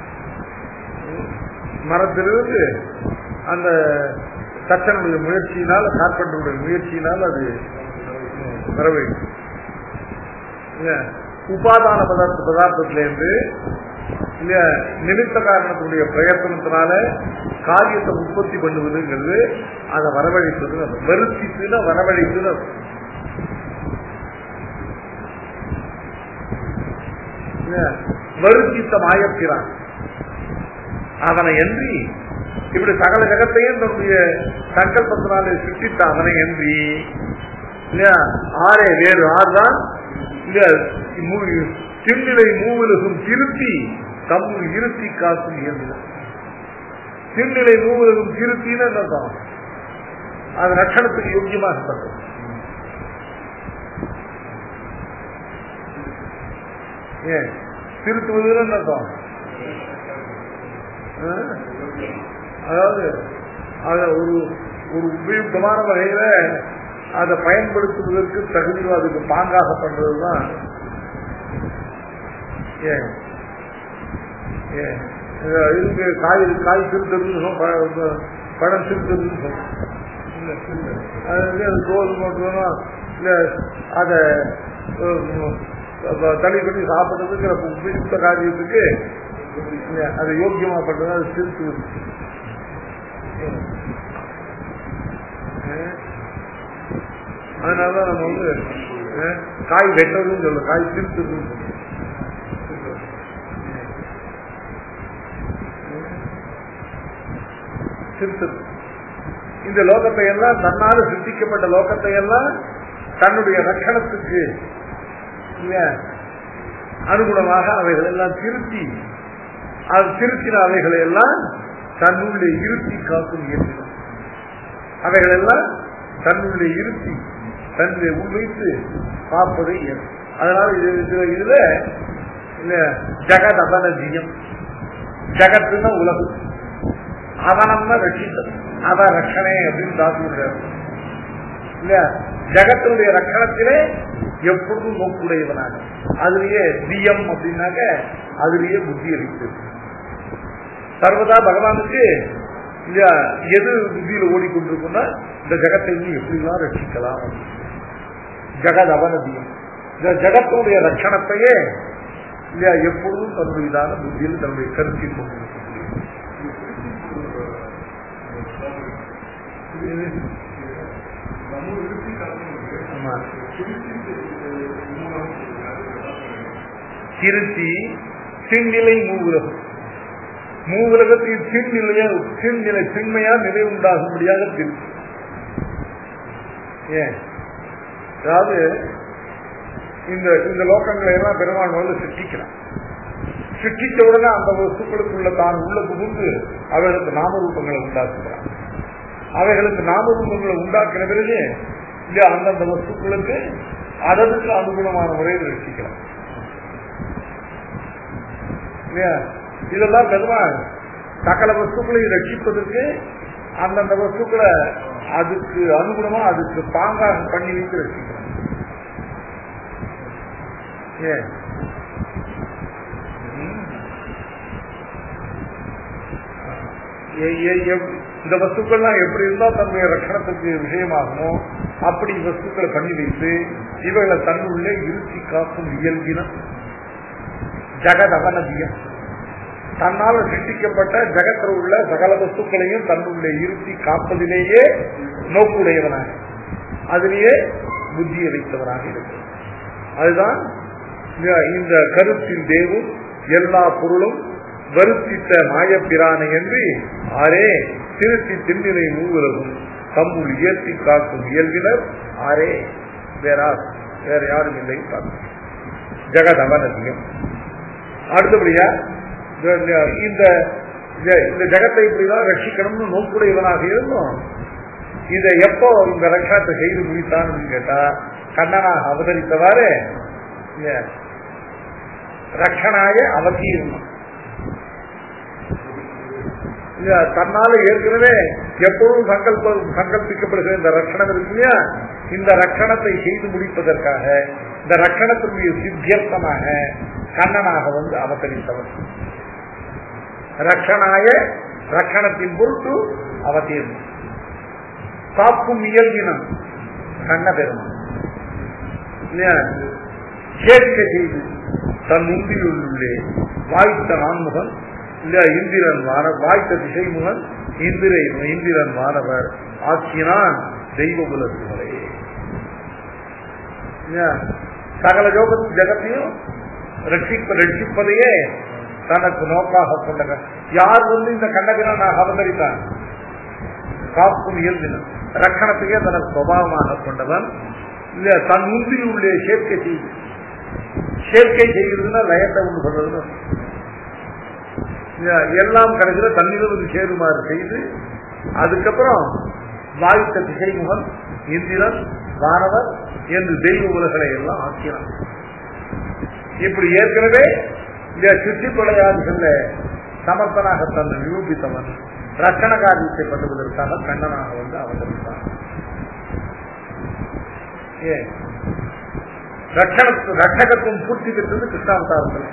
மரத்திலிருந்து அந்த தச்சனுடைய முயற்சியினால் கார்பெண்டருடைய முயற்சியினால் அது வரவழைக்கும் இல்ல, உபாதான பதார்த்த பதார்த்தத்திலேருந்து இல்லையா நிமித்த காரணத்தினுடைய பிரயத்தனத்தினால காரியத்தை உற்பத்தி பண்ணுவதுங்கிறது அதை வரவழைப்பது அது வருத்தித்துனா வரவழைப்பது அது. இல்லையா? வருத்தித்த மாயப்பிரான் அவனை என்றி இப்படி சகல ஜகத்தையும் தன்னுடைய சங்கல்பத்தினாலே சிருஷ்டித்த அவனை என்றி இல்லையா ஆரே வேறு ஆறுதான் இல்லையா மூ- திண்ணிலை மூவிலகும் திருத்தி தம்முள் இருத்தி காக்கும் இயந்திரம் திண்ணிலை மூவிலகும் திருத்தின்னு என்ன அர்த்தம்? அது ரட்சணத்துக்கு யோக்கியமாகப்பட்டது ஏன் திருத்துவதுன்னு என்ன அர்த்தம் ஆ? அதாவது அத ஒரு ஒரு உபயுக்தமான வகையில அதை பயன்படுத்துவதற்கு தகுதி அதுக்கு பாங்காக பண்றதுதான் ஏன் ஏன் இது இதுக்கு காய் காய் திருத்ததுன்னு சொல்லும், பழ- பழம் திருத்ததுன்னு சொல்லும். இல்ல, இல்ல. அது வந்து அது தோல் போட்டுறோம் இல்ல அதை தனி பண்ணி சாப்பிடுறதுங்கிற உபயுக்த காரியத்துக்கு இல்ல, அது யோக்கியமா பண்றது அது திருத்துவது அஹ் அதனாலதான் நம்ம வந்து அஹ், காய் வெட்டுறதுன்னு சொல்ல காய் திருத்துறதுன்னு சொல்லுவோம் திருத்தது இந்த லோகத்தை எல்லாம் தன்னால சிருஷ்டிக்கப்பட்ட லோகத்தை எல்லாம் தன்னுடைய ரட்சணத்துக்கு இல்லையா, அனுகுணமாக அவைகள் எல்லாம் திருத்தி அது திருத்தின அவைகளை எல்லாம் தன்னுள்ளே இருத்தி காக்கும் இயந்திரம் அவைகள் எல்லாம் தன்னுள்ளே இருத்தி தன்னுடைய உள்வைத்து பார்ப்பதை இயலும் அதனால இது இது- இதுல இல்ல ஜெகத் அபனஜியம் ஜெகத்துன்னா உலகம் அவனம்னா ரட்சித்தல் அவ ரட்சணை அப்படின்னு தாத்து இல்லையா ஜகத்தினுடைய ரட்சணத்திலே எப்பொழுதும் நோக்குடையவனாக அதுலயே தியம் அப்படின்னாக்க அதுலயே புத்தி அளித்து சர்வதா பகவானுக்கு இல்லையா எது புத்தியில ஓடிக்கொண்டிருக்குன்னா இந்த ஜகத்தை நீ எப்படிலாம் ரட்சிக்கலாம் ஜெகத் அவனதியம் இந்த ஜகத்தினுடைய ரட்சணத்தையே இல்லையா எப்பொழுதும் தன்னுடையதான புத்தியில் தன்னுடைய கருத்தில் கொண்டிருக்கக்கூடிய ஆமா திருச்சி சின்னிலை மூவுலகம் மூவுலகத்தில் சின்னிலைய சின்னிலை சின்மையா நிலை உண்டாகும்படியாக திருச்சி ஏன் அதாவது இந்த இந்த லோகங்களை எல்லாம் பெருமாள் வந்து சிருஷ்டிக்கிறான் சிருஷ்டிச்ச உடனே அந்த வஸ்துக்களுக்குள்ள தான் உள்ள புகுந்து அவைகளுக்கு நாமரூபங்களை உண்டாக்குகிறான் அவைகளுக்கு நாமரூபங்களை உண்டாக்கின பிறகு இல்லையா அந்தந்த வஸ்துக்களுக்கு அதற்கு அனுகுணமான முறையில் ரசிக்கலாம் இல்லையா இதெல்லாம் பெருமாள் சகல வஸ்துக்களை ரட்சிப்பதற்கு அந்தந்த வஸ்துக்களை அதுக்கு அனுகுணமா அதுக்கு பாங்காக பண்ணி வைத்து ரசிக்கிறான் ஏன் எ- எ- எவ்- இந்த வஸ்துக்கள்லாம் எப்படி இருந்தா தன்னுடைய ரட்சணத்துக்கு விஷயமாகுமோ அப்படி வஸ்துக்களை பண்ணி வைத்து இவைகளை தன்னுள்ளே இருத்தி காக்கும் இயல்பினம் ஜெகத் அவனதியம் தன்னால் சிருஷ்டிக்கப்பட்ட ஜகத்தில் உள்ள சகல வஸ்துக்களையும் தன்னுள்ளே இருத்தி காப்பதிலேயே நோக்குடையவனாக அதிலேயே புத்தியை வைத்தவனாக இருக்கிறார் அதுதான் இந்த கருத்தில் தேவும் எல்லா பொருளும் வருத்தித்த மாயப்பிரானை என்று ஆரே திருத்தி திண்ணிலை மூவுலகும் தம்முள் இயற்கை காக்கும் இயல்பினர் ஆரே வேறா வேற யாரும் இல்லை காக்கும் ஜெகத் அவனதியம் அடுத்தபடியா இந்த இந்த ஜகத்தை இப்படிதான் ரட்சிக்கணும்னு நோக்குடையவனாக இருந்தோம் இதை எப்போ இந்த ரட்சணத்தை செய்து முடித்தான்னு கேட்டா கண்ணனாக அவதரித்தவாறு ரட்சணாய அவசியம் தன்னால ஏற்கனவே எப்பொழுதும் சங்கல்ப சங்கல்பிக்கப்படுகிற இந்த ரட்சணம் இருக்கு இல்லையா இந்த ரட்சணத்தை செய்து முடிப்பதற்காக இந்த ரட்சணத்தினுடைய சித்தியர்த்தமாக கண்ணனாக வந்து அவதரித்தவர் ரட்சணாய ரட்சணத்தின் பொருட்டு அவசியம் காக்கும் இயல்பினம் கண்ண பெருமான் கேட்க செய்து தன் உந்தியுள்ளே வாய்த்த நான்முகன் இல்ல இந்திரன் வான வாய்த்த திசைமுகன் இந்திரை இந்திரன் மாணவர் ஆக்கினான் தெய்வ குலத்தினரையே சகல ஜோக ஜகத்தையும் ரட்சிப்ப ரட்சிப்பதையே தனக்கு நோக்காக கொண்ட யார் வந்து இந்த கண்டகிரனாக அவதரித்தான் காப்பும் இயல்பினன் ரக்கணத்தையே தனக்கு சுபாவமாக கொண்டவன் இல்ல தன் முந்தில் உள்ளே சேர்க்கை செய்து சேர்க்கை செய்கிறதுன்னா லயத்தை ஒன்று சொல்றதுன்னு எல்லாம் கிடைக்கிற தண்ணீர் வந்து சேருமாறு செய்து அதுக்கப்புறம் வாய்த்த திசைமுகன் இந்திரன் வானவர் என்று தெய்வ உலகளை எல்லாம் ஆக்கினான் இப்படி ஏற்கனவே இந்த சித்தி கொலையாதிகள்ல சமர்த்தனாக தன்னை நிரூபித்தவன் ரக்கண காரியத்தை பண்ணுவதற்காக கண்ணனாக வந்து அவதரித்தான் ஏன் ரட்சகத்துவம் பூர்த்தி பெற்றது கிருஷ்ணாவதாரத்தில்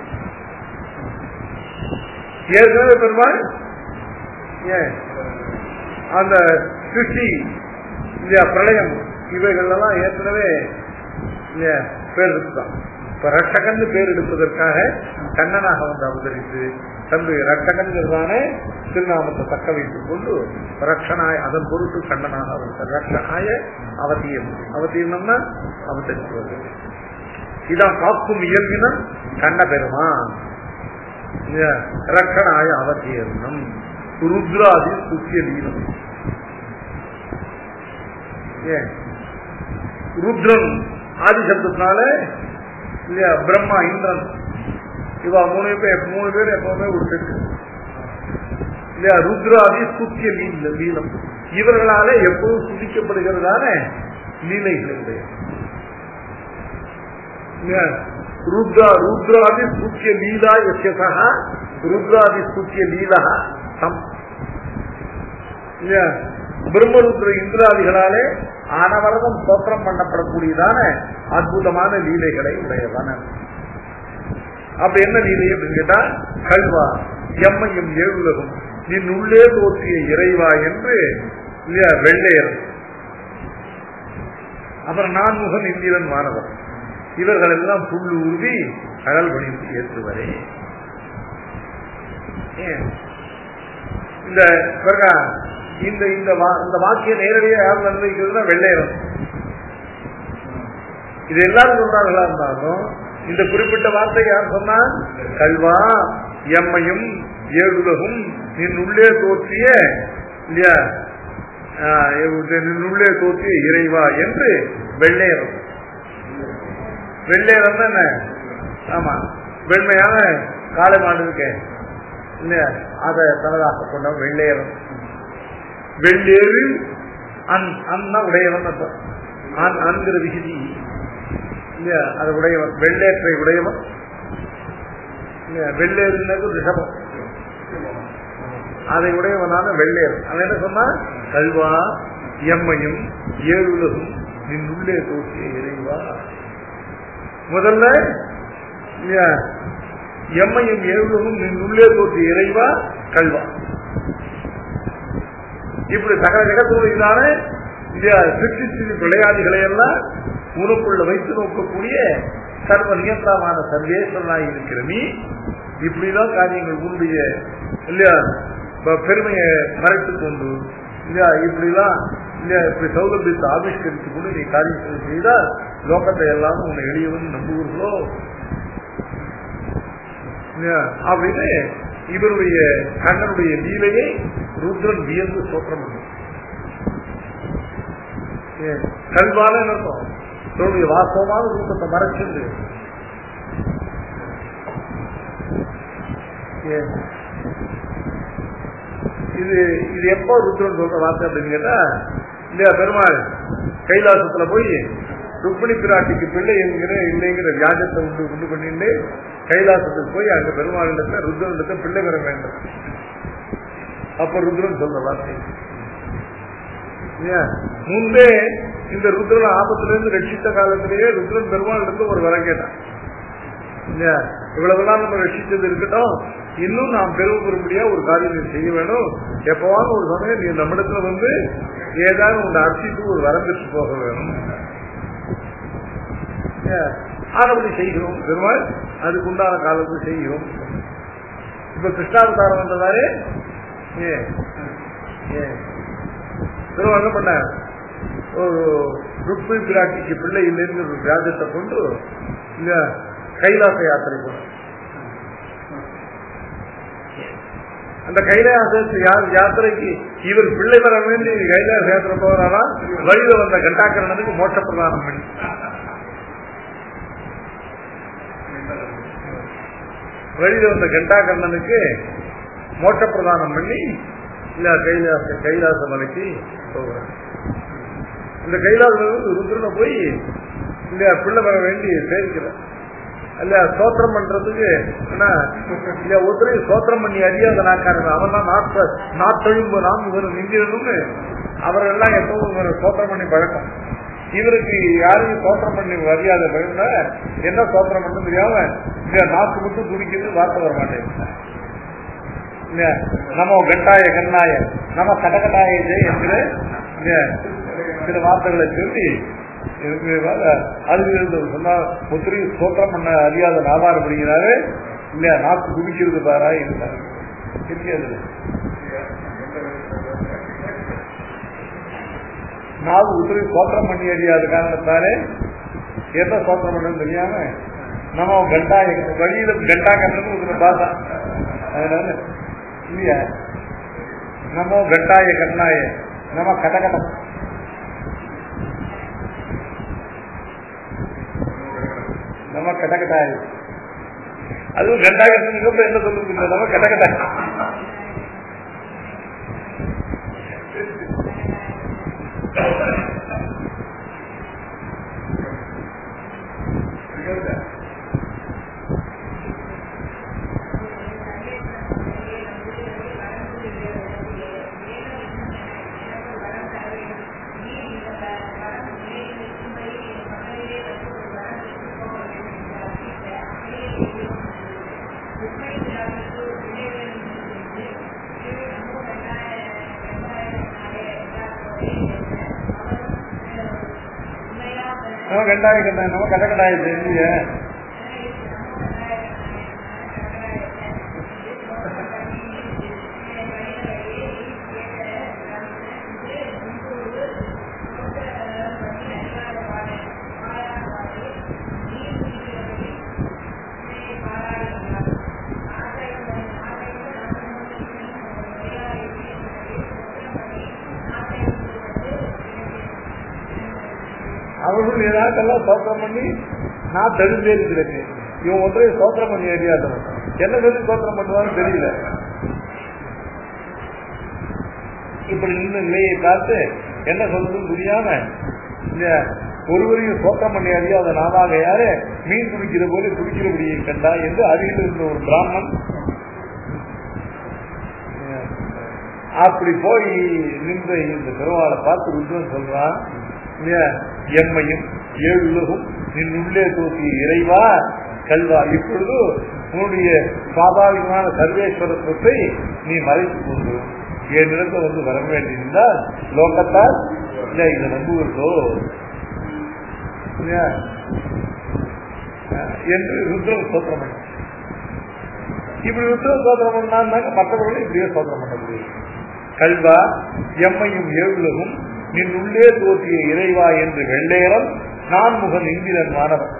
ஏற்கனவே பெருமாள் ஏன் அந்த சிருஷ்டி இல்லையா பிரளயம் இவைகள்லாம் ஏற்கனவே பேர் எடுத்துதான் இப்ப ரட்சகன் பேர் எடுப்பதற்காக கண்ணனாக வந்து அவதரித்து தன்னுடைய ரட்சகன்கிறதான திருநாமத்தை தக்க வைத்துக் கொண்டு ரட்சனாய அதன் பொருட்டு கண்ணனாக அவதர் ரட்சனாய அவசியம் அவசியம்னா அவதரித்து இதான் காக்கும் இயல்பினம் கண்ண பெருமான் ரட்சனாய அவசியம் ருத்ராதி சுத்திய லீனம் ருத்ரன் ஆதி சப்தத்தினால இல்லையா பிரம்மா இந்திரன் இவா மூணு பேர் மூணு பேர் எப்பவுமே ஒரு செட்டு இல்லையா ருத்ராதி சுத்திய லீல லீலம் இவர்களால எப்பவும் சுதிக்கப்படுகிறதான லீலைகள் ருத்ரா ருத்ராதி சுத்திய லீலா எஸ்யசா ருத்ராதி சுத்திய லீலா சம் பிரம்மருத்ர இந்திராதிகளாலே ஆனவரதம் தோற்றம் பண்ணப்படக்கூடியதான அற்புதமான லீலைகளை உடையதான அப்ப என்ன லீலை அப்படின்னு கேட்டா கல்வா எம்மையும் ஏழுலகம் நின் உள்ளே தோற்றிய இறைவா என்று இல்லையா வெள்ளையர் அப்புறம் நான்முகன் இந்திரன் மாணவர் இவர்கள் எல்லாம் புல் ஊர்தி கடல் பணிந்து ஏற்றுவரே இந்த இந்த இந்த இந்த வாக்கியம் நேரடியாக யார் நிர்ணயிக்கிறதுனா வெள்ளையரம் இது எல்லாரும் சொல்றாங்களா இருந்தாலும் இந்த குறிப்பிட்ட வார்த்தை யார் சொன்னா கல்வா எம்மையும் ஏழுலகும் நின் உள்ளே தோற்றிய இல்லையா நின் உள்ளே தோற்றிய இறைவா என்று வெள்ளையரம் வெள்ளையரம் என்ன ஆமா வெண்மையான காளை மாடு இருக்கேன் இல்லையா அதை தனதாக கொண்ட வெள்ளையரம் வெள்ளேறு அன் அண்ணா உடையவன் அன் அன்கிற விகுதி இல்லையா அது உடையவன் வெள்ளேற்றை உடையவன் வெள்ளேறுனது ரிஷபம் அதை உடையவனான வெள்ளேர் அவன் என்ன சொன்னா கல்வா எம்மையும் ஏழுலகும் நின் உள்ளே தோற்றிய இறைவா முதல்ல எம்மையும் ஏழுலகும் நின் உள்ளே தோற்றிய இறைவா கல்வா இப்படி சகல ஜெகத்தோடு இதான சிற்றி சிறு விளையாடுகளை எல்லாம் உனக்குள்ள வைத்து நோக்கக்கூடிய சர்வ நியந்தமான சர்வேஸ்வரனாய் இருக்கிற நீ இப்படிதான் காரியங்கள் உன்னுடைய இல்லையா ப- பெருமையை மறைத்துக் கொண்டு இல்லையா இப்படிலாம் இல்லையா இப்படி சௌலபியத்தை ஆவிஷ்கரித்துக் கொண்டு நீ காரியத்தை செய்தால் லோகத்தை எல்லாம் உன்னை எளியவன் நம்புவீர்களோ இல்லையா? அப்படின்னு இவருடைய கண்ணனுடைய லீலையை ருத்ரன் வியந்து சோத்திரம் பண்ணும் ஏன்? கல்வான அர்த்தம் இவருடைய வாஸ்தவமான ரூபத்தை மறைச்சிருந்து ஏன்? இது இது எப்போ ருத்ரன் சொல்ற வார்த்தை அப்படின்னு கேட்டா இல்லையா பெருமாள் கைலாசத்துல போய் ருக்மிணி பிராட்டிக்கு பிள்ளை என்கிற இல்லைங்கிற வியாஜத்தை உண்டு உண்டு பண்ணிட்டு கைலாசத்துக்கு போய் அங்க பெருமாள் இடத்துல ருத்ரன் இடத்துல பிள்ளை பெற வேண்டும் அப்ப ருத்ரன் சொல்ற வார்த்தை இல்லையா? முன்பே இந்த ருத்ரன் ஆபத்துல இருந்து ரட்சித்த காலத்திலேயே ருத்ரன் பெருமாள் இருந்து ஒரு வரம் கேட்டான் இல்லையா இவ்வளவுதான் நம்ம ரட்சித்தது இருக்கட்டும் இன்னும் நாம் பெருமை பெறும்படியா ஒரு காரியத்தை செய்ய வேணும் எப்பவாவது ஒரு சமயம் நீ நம்மிடத்துல வந்து ஏதாவது உன்னை அர்ச்சித்து ஒரு வரம் பெற்று போக வேணும் இல்லையா? ஆனபடி செய்கிறோம் பெருமாள் அதுக்கு உண்டான காலத்தில் செய்கிறோம் இப்ப கிருஷ்ணாவதாரம் வந்ததாலே ஏன் ஏன் பெருமாள் என்ன பண்ண ஒரு ருக்மிணி பிராட்டிக்கு பிள்ளை இல்லைன்னு ஒரு வியாஜத்தை கொண்டு இல்ல கைலாச யாத்திரை போன அந்த கைலாச யா- யாத்திரைக்கு இவர் பிள்ளை வர வேண்டி கைலாச யாத்திரை போறாரா வழியில வந்த கண்டாக்கரனுக்கு மோட்ச பிரதானம் பண்ணி வழியில வந்த கண்டாகர்ணனுக்கு மோட்ச பிரதானம் பண்ணி இல்ல கைலாச கைலாச மலைக்கு போகிறார் இந்த கைலாசம் ருத்ரனை போய் இல்ல பிள்ளை வர வேண்டி சேவிக்கிறார் இல்ல சோத்திரம் பண்றதுக்கு என்ன இல்ல ஒருத்தரையும் சோத்திரம் பண்ணி அறியாத நாக்காரங்க அவன் தான் நாற்ப நாத்தொழிம்பு நாம் இவர் நிந்திரணும்னு அவரெல்லாம் எப்பவும் இவரை சோத்திரம் பண்ணி பழக்கம் இவருக்கு யாரையும் சோத்திரம் பண்ணி அறியாத பழங்க என்ன சோத்திரம் பண்ண தெரியாம இல்ல நாக்கு மட்டும் துடிக்கிறது வார்த்தை வர மாட்டேங்குது இல்ல நமோ கண்டாய கண்ணாய நம கடகட்டாய ஜெய் என்கிற இல்ல சில வார்த்தைகளை சொல்லி இருக்கிறதால அதுல இருந்து சொன்னா ஒத்திரி சோத்திரம் பண்ண அறியாத நாதாரம் அப்படிங்கிறாரு இல்ல நாக்கு குதிக்கிறது பாரா இருந்தார் இருக்காது நாவு உத்திரி சோத்திரம் பண்ணி அறியாத காரணத்தாலே என்ன சோத்திரம் பண்ணு தெரியாம நம்ம கண்டா வழியில கண்டா கண்டது ஒரு பார்த்தா அதனால இல்லையா நம்ம கண்டாய கண்ணாய நம்ம கடகடம் நம்ம கடகடாய் அதுவும் கண்டாகத்துக்கு அப்புறம் என்ன சொல்லுங்க நம்ம கடகடாய் நம்ம கண்டாய கண்டாய நம்ம கடகடாய தெரிஞ்ச அவர்கள் ஏதாக்கெல்லாம் சோத்திரம் பண்ணி நான் தெரிஞ்சே இருக்கிறேன் இவன் ஒன்றையும் சோத்திரம் பண்ணி அறியாதவன் என்ன சொல்லி சோத்திரம் பண்ணுவான்னு தெரியல இப்படி நின்று நிலையை பார்த்து என்ன சொல்றதுன்னு புரியாம இந்த ஒருவரையும் சோத்திரம் பண்ணி அறியாத நாமாக யாரு மீன் குடிக்கிற போது குடிக்கிறபடியை கண்டா என்று அருகில் இருந்த ஒரு பிராமணன் அப்படி போய் நின்ற இந்த பெருமாளை பார்த்து ருத்ரன் சொல்றான் இல்லையா, எம்மையும் ஏழு உலகும் நின் உள்ளே தோற்றிய இறைவா கல்வா இப்பொழுது உன்னுடைய சுவாபாவிகமான சர்வேஸ்வரத்துவத்தை நீ மறைத்துக் கொண்டு என் இடத்துல வந்து வர வேண்டியிருந்தால் லோகத்தால் இல்ல இதை நம்புவதோ இல்லையா? அஹ் என்று ருத்ரன் ஸ்தோத்திரம் பண்ண இப்படி ருத்ரன் ஸ்தோத்திரம் பண்ணான்னாக்க மற்றவர்களும் இப்படியே ஸ்தோத்திரம் பண்ண முடியும் கல்வா எம்மையும் ஏழுலகும் நின் உள்ளே தோற்றிய இறைவா என்று வெள்ளேரம் நான் முகன் இந்திரன் மாணவன்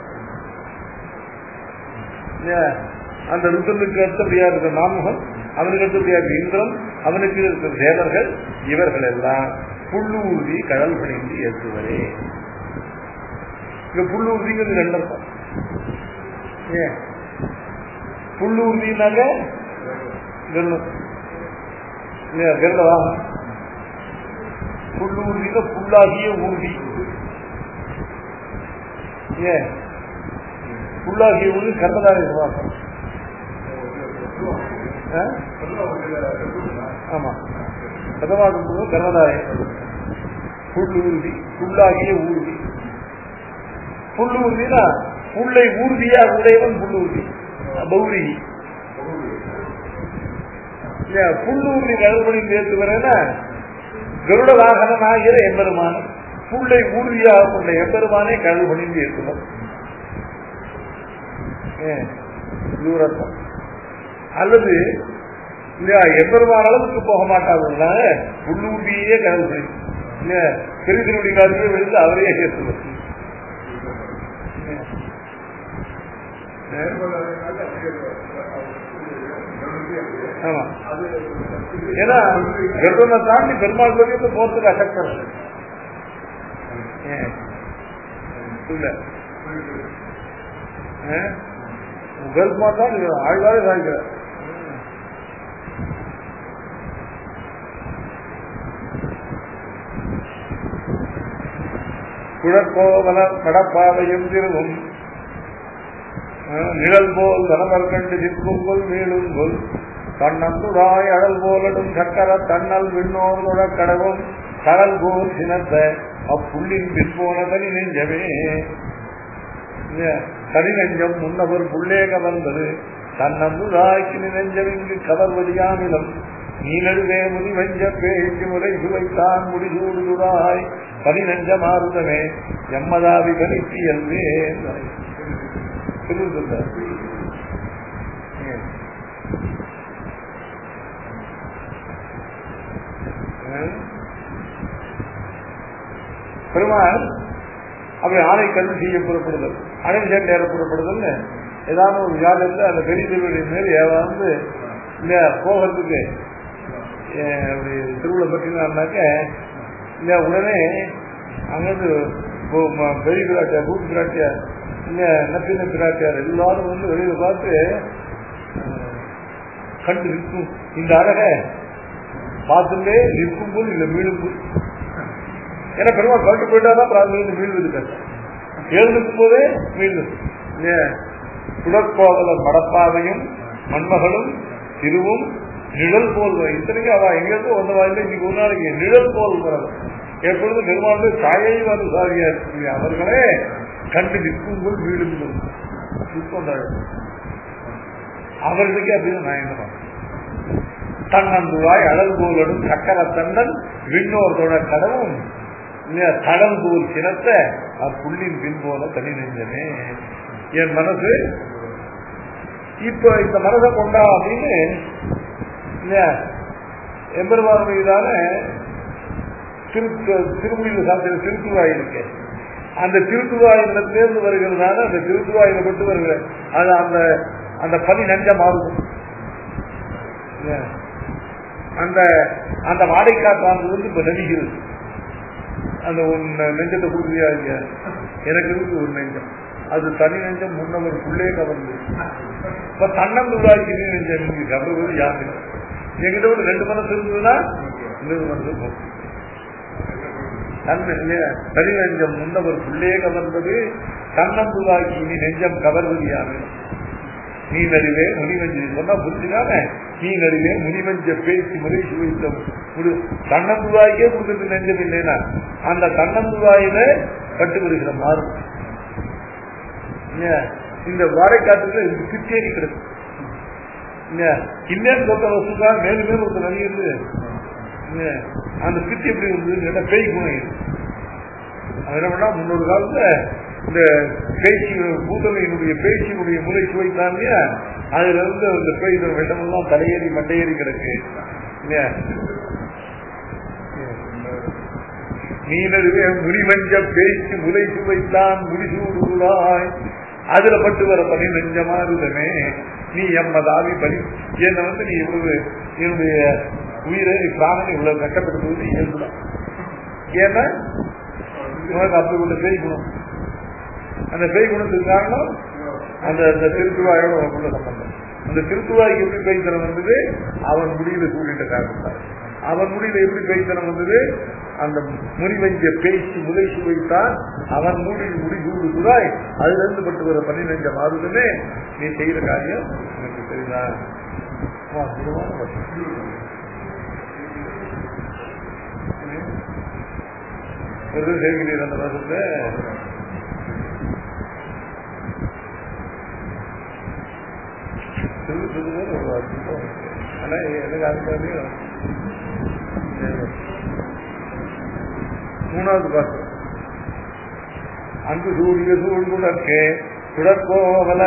இல்லையா? அந்த ருத்ரனுக்கு அடுத்தபடியா இருக்கிற நான்முகன் அவனுக்கு அடுத்தபடியா இருக்கிற இந்திரன் அவனுக்கு இருக்கிற தேவர்கள் இவர்கள் எல்லாம் புல்லூர்தி கடல் பணிந்து ஏற்றுவரே இங்க புல்லூர்திங்கிறது ரெண்டு அர்த்தம் ஏன் புல்லூர்தினாக்க கருடம் இல்லையா கருடவா புல்லூர்தியில புல்லாகிய ஊர்தி ஏன் புல்லாகிய ஊர்தி கர்மதாரி சுவாசம் ஆ? ஆமா கதவாகும் கர்மதாரி புல்லூர்தி புல்லாகிய ஊர்தி புல்லூர்தினா புல்லை ஊர்தியா உடையவன் புல்லூர்தி பௌரி இல்லையா புல்லூர்தி கடல்படி சேர்த்து வரேன்னா கருட வாகனம் ஆகிற எம்பெருமான புல்லை ஊர்தியாக கொண்ட எம்பெருமானே கடல் பணிந்து ஏற்றுவர் தூரத்தம் அல்லது இல்லையா எம்பெருமான அளவுக்கு போக மாட்டாங்க புல்லூர்தியே கடல் பணி இல்லையா பெரிய திருவடி காலத்திலே விழுந்து அவரையே சேர்த்துவர் ஆமா ஏன்னா கர்ப்பனை தாண்டி பெருமாள் கோயிலுக்கு போறதுக்கு அசக்தம் இல்ல கர்ப்பமா தான் ஆழ்வாரே சாய்க்கிறார் குழக்கோவல கடப்பாவையும் திருவும் நிழல் போல் வனவர் கண்டு நிற்குங்கொல் மீளுங்கொல் தன்னந்துடாய் அழல் போலடும் சக்கர தன்னல் விண்ணோர் கடவும் கடல் போல் சினத்த அப்புள்ளின் பின்போன தனி நெஞ்சமே தனி நெஞ்சம் முன்னவர் புள்ளேக வந்தது தன்னந்துடாய்க்கு நெஞ்சம் இங்கு கவர்வதியாமிலம் நீ நடுவே முடி வஞ்ச பேச்சு முறை சுவைத்தான் முடிசூடுதாய் பனி நெஞ்ச மாறுதமே எம்மதாவி கணித்து எல்வே திருவிழார் பெருமாள் அப்படி ஆணை கல்வி செய்ய புறப்படுதல் அணைஞ்சல் நேர புறப்படுதல் ஏதாவது ஒரு ஜாதகத்தில் அந்த பெரிய திருவிழி மேல் ஏதாவது இந்த போகிறதுக்கு அப்படி திருவிழா பற்றினாக்க இந்த உடனே அங்கிருந்து பெரிய பிராட்டியார் கூட்டு பிராட்டியார் இந்த நப்பின பிராட்டியார் எல்லாரும் வந்து வெளியில பார்த்து கண்டு நிற்கும் இந்த அழக பார்த்துட்டே நிற்கும் போது இந்த மீளும் போது ஏன்னா பெருமாள் கட்டு போயிட்டாதான் அப்புறம் மீண்டு மீள்வது கஷ்டம் எழுந்துக்கும் போதே மீண்டு குடற்கோவல மடப்பாவையும் மண்மகளும் திருவும் நிழல் போல் இத்தனைக்கும் அவ எங்கிருந்து வந்த வாயில இன்னைக்கு ஒரு நாளைக்கு நிழல் போல் வரது எப்பொழுது பெருமாள் சாயை வந்து சாதியா இருக்கு அவர்களே கண்டு நிற்குங்கள் வீடுங்கள் அவர்களுக்கு அப்படின்னு நான் என்ன தன்னந்துவாய் அழல் போலடும் சக்கர தன்னன் விண்ணோர்களோட கடவும் தடம் போல் சினத்த புள்ளின் பின் போல தனி நெஞ்சமே என் மனசு இப்ப இந்த மனசை கொண்டா அப்படின்னு எம்பெருமான் மீதான திரு திருமொழியில் சாப்பிட்ட திருத்துவாய் இருக்கு அந்த திருத்துவாயில தேர்ந்து வருகிறதுனால அந்த திருத்துவாயில மட்டும் வருகிற அது அந்த அந்த பனி நஞ்ச மாறும் அந்த அந்த வாடைக்காற்றானது வந்து இப்ப நடிக்கிறது அந்த ஒன்னு நெஞ்சத்தை கொடுக்குறியா இல்லையா எனக்கு இருக்கு ஒரு நெஞ்சம் அது தனி நெஞ்சம் முன்னவர் உள்ளே கவர்ந்து இப்ப தன்னந்துடாய்க்கு நெஞ்சம் இங்க கவர்வது யாரு எங்கிட்ட ஒரு ரெண்டு மனசு இருந்ததுன்னா இன்னொரு மனசு போகும் தனி நெஞ்சம் முன்னவர் உள்ளே கவர்ந்தது தன்னந்துடாய்க்கு இனி நெஞ்சம் கவர்வது யாரு நீ நடுவே முனிவஞ்சி சொன்னா புரிஞ்சுக்காம நீ நடுவே முனிவஞ்ச பேச்சு முறை சுவைத்த முடி தன்னந்துவாய்க்கே கொடுக்கறது நெஞ்சம் இல்லைன்னா அந்த தன்னந்துவாயில பட்டு வருகிற மாறும் இந்த வாழைக்காட்டுல இந்த சித்தேரி கிடக்கு இன்னும் சொத்த வசுக்கா மேலும் மேலும் ஒருத்தர் நடிகிறது அந்த சித்தி எப்படி இருந்தது கேட்டா பேய் குணம் இருக்கு அது என்ன பண்ணா முன்னொரு காலத்துல இந்த பேச்சு பூதலையினுடைய பேச்சினுடைய முறை சுவைத்தான் இல்லையா அதுல இருந்து அந்த பெய்த விஷமெல்லாம் தலையேறி மண்டையேறி கிடக்கு இல்லையா நீனதுவே முறிவஞ்ச பேச்சு முலை சுவைத்தான் முடிசூடுகிறாய் அதுல பட்டு வர பணி நெஞ்சமாறுதமே நீ எம்மதாவி பலி என்ன வந்து நீ இவ்வளவு என்னுடைய உயிரை பிராணனை இவ்வளவு கஷ்டப்படுத்துவது இயல்புதான் ஏன்னா உனக்கு அப்படி உள்ள பேய் குணம் அந்த பேய் குணத்துக்கு காரணம் அந்த அந்த திருத்துவாயோட உனக்குள்ள சம்பந்தம் அந்த திருத்துவாய்க்கு எப்படி பேய்த்தனம் வந்தது அவன் முடியில சூழிட்ட காரணத்தால் அவன் முடியில எப்படி பேய்த்தனம் வந்தது அந்த முனிவஞ்ச பேசி முதை சுவைத்தான் அவன் மூடியில் முடி சூடுகிறாய் அதுல இருந்து பட்டு வர பன்னிரஞ்ச மாறுதமே நீ செய்யற காரியம் எனக்கு தெரியுதா ரொம்ப அற்புதமான வசனம். ஒரு சேர்க்கிறீர் அந்த வருஷத்தை சொல்லுறது ஒரு அற்புதம் ஆனா எனக்கு அது மூணாவது பாட்டு அங்கு சூரிய சூழ்குடற்கே சுடற்கோவல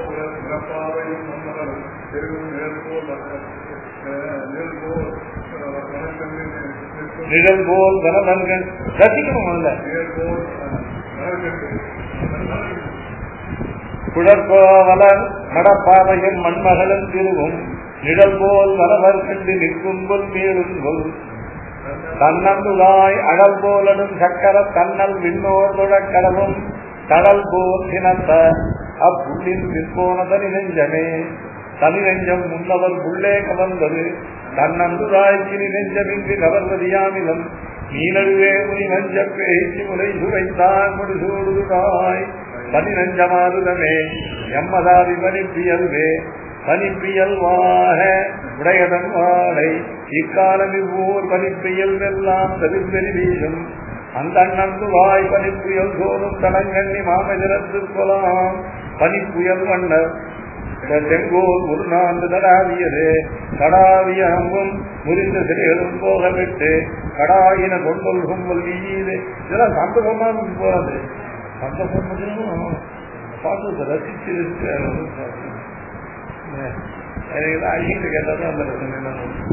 நிழல் போல் வனவன்கள் ரசிக்கணும் அல்ல குழற்கோவலன் மடப்பாவையும் மண்மகளும் திருவும் நிழல் போல் வனவர் கண்டு நிற்கும் கொல் மேலும் கொல் தன்னந்துதாய் அடல் போலடும் சக்கர தன்னல் விண்ணோர் கடலும் கடல் போல் சினத்த அப்புள்ளின் பிற்போன தனி நெஞ்சமே தனி நெஞ்சம் முன்னவர் புள்ளே கவர்ந்தது தன்னந்துதாய் கிளி நெஞ்சமின்றி கவர்வதியாமிலம் நீனடுவே முனி நஞ்ச பேச்சு முறை சுரைத்தான் முடிசூடுதாய் தனி நஞ்சமாறுதமே எம்மதாதி பனிப்பியல்வே பனிப்பியல்வாக உடையதன் வாழை இக்காலம் இவ்வூர் பனிப்பியல் எல்லாம் தவிர்வெளி வீசும் அந்த அண்ணந்து வாய் பனிப்புயல் சோறும் தடங்கண்ணி மாமஜரத்து கொலாம் பனிப்புயல் வண்ணர் செங்கோல் ஒரு நான்கு தடாவியது கடாவிய அம்பும் முறிந்த சிறைகளும் போக விட்டு கடாயின கொண்டொல்கும் வீது இதெல்லாம் சந்தோஷமா போறது சந்தோஷம் பார்த்து ரசிச்சு எனக்கு அழிட்டு கேட்டாதான் அந்த ரசனை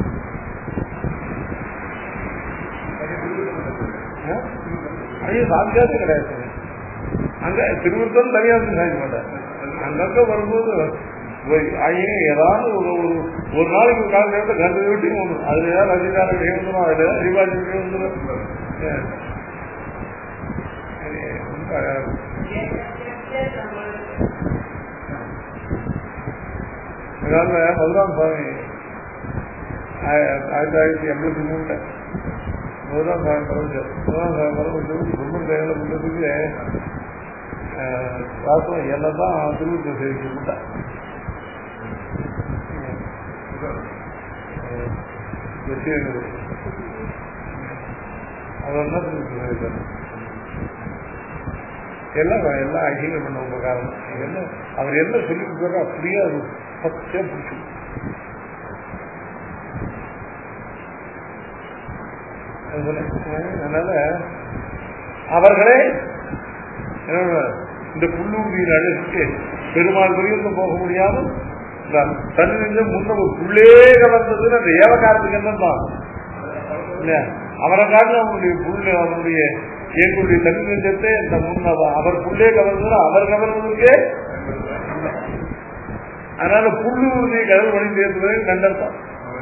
ஐயோ சாத்தியாசம் கிடையாது அங்க திருவிருத்தம் தனியாசம் சாய்க்க மாட்டார் அங்கங்க வரும்போது ஐயன் ஏதாவது ஒரு ஒரு ஒரு நாளைக்கு ஒரு கால நேரத்தை கண்டு வீட்டையும் ஒன்று அதுல ஏதாவது ரசிகார விஷயம் வந்துடும் அதுல ஏதாவது அறிவாஜி விஷயம் வந்துடும் ரொம்ப அழகா அதாவது மதுராம் சுவாமி ஆயிரத்தி தொள்ளாயிரத்தி எண்பத்தி மூணுல மதுராம் சுவாமி பரவச்சார் மதுராம் சுவாமி பரவச்சு கும்பல் கையில முன்னதுக்கு பார்த்தோம் என்னதான் திருவிழா சேவிக்க மாட்டேன் அவர் என்ன திருவிழா சேவித்தார் எல்லாம் எல்லாம் அங்கீகாரம் பண்ண உபகாரம் என்ன அவர் என்ன சொல்லி கொடுத்தாரோ அப்படியே அது பச்சையா பிடிச்சி அதனால அவர்களே இந்த புல்லூரியின் அழைத்து பெருமாள் வரையும் போக முடியாமல் தனி நெஞ்சம் முன்ன ஒரு புள்ளே கவர்ந்தது அந்த ஏவகாரத்துக்கு என்னதான் அவரை காட்டு அவனுடைய புள்ள அவனுடைய எங்களுடைய தனி நெஞ்சத்தை இந்த முன்ன அவர் புள்ளே கவர்ந்தது அவர் கவர்ந்ததுக்கே அதனால புல்லூரியை கடல் வழி சேர்ந்ததை கண்டர்த்தான்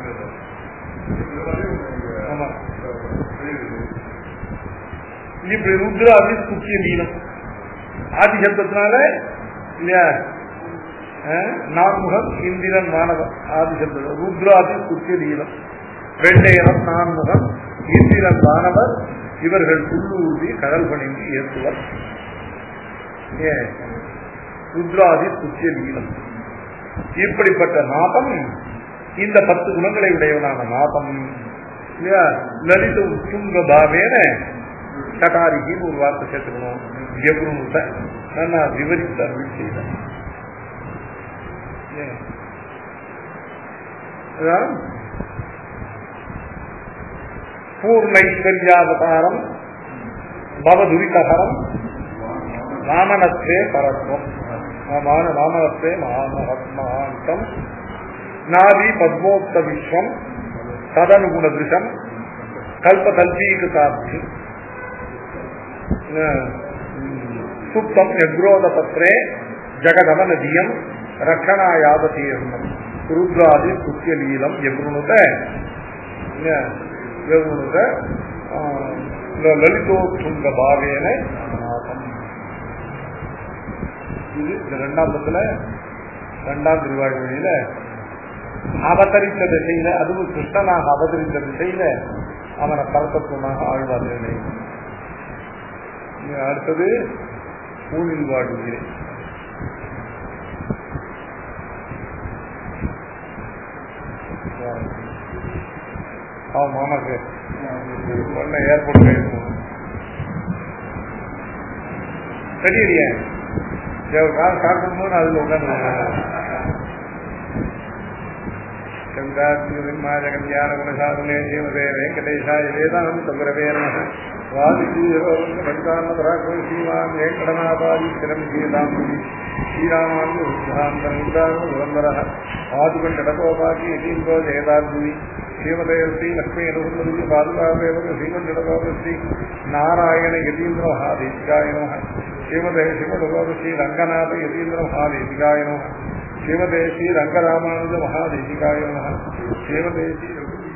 ஆமா இப்படி ருத்ராதி முக்கிய மீனம் ஆதி சப்தத்தினால இல்லையா நான்முகம் இந்திரன் மாணவன் ஆதி சப்தம் ருத்ராதி முக்கிய நீளம் வெண்டையனம் நான்முகம் இந்திரன் மாணவர் இவர்கள் புல்லூர்தி கடல் பணிந்து ஏற்றுவர் ருத்ராதி துக்கிய நீளம் இப்படிப்பட்ட நாதம் இந்த பத்து குணங்களை உடையவனான நாதம் இல்லையா லலித உத்துங்க பாவேன கட்டாரிகின்னு ஒரு வார்த்தை சேர்த்துக்கணும் எவ்வளவு நான் விவரித்து அருள் செய்தேன் பூர்ணைஸ்வர்யாவதாரம் பவதுரிதகரம் வாமனத்தே பரத்வம் மான வாமனத்தே மகாந்தம் நாதி பத்மோக்த விஸ்வம் ததனுகுண திருஷம் கல்பகல்பீகிருதாப்தி சுப்தம் யக்ரோத பத்ரே ஜகதமநதியம் ரக்ஷணாயாவதீர்ணம் ருத்ராதி குத்தியலீலம் எவ்ருணுத எவ்ருணுத லலிதோத்துங்க பாவேன நாதம் இது இந்த ரெண்டாம் பத்துல ரெண்டாம் திருவாழ்மொழியில அவதரித்த திசையில அதுவும் கிருஷ்ணனாக அவதரித்த திசையில அவனை பரத்தத்துவமாக ஆழ்வார்கள் அடுத்தது ஊனில் வாழ்கிறேன் அவன் மாமாக்கு பொண்ணை ஏர்போர்ட் போயிருக்கணும் சரியா கார் காட்டும்போது அதுல உட்காந்து கல்யாண குணசாதனே ஜீவதே வெங்கடேஷாய வேதாம் சம்பரவே நம வாதிஜீவராஜீவான் வேங்கடநாபாதீஸ்வரம் கீதாம்புதி ஸ்ரீராமானுதாந்தர ஆதிகண்டடகோபாகி யதீந்திரோ ஜெயதாத்மி ஸ்ரீமதே ஸ்ரீ லக்ஷ்மி அனுகுமதி பாதுகாவேவ ஸ்ரீமண்டடகோப ஸ்ரீ நாராயண யதீந்திர மகாதேசிகாய நம ஸ்ரீமதே சிவடகோப ஸ்ரீ ரங்கநாத யதீந்திர மகாதேசிகாய நம ஸ்ரீமதே ஸ்ரீ ரங்கராமானுஜ மகாதேசிகாய நம ஸ்ரீமதே ஸ்ரீ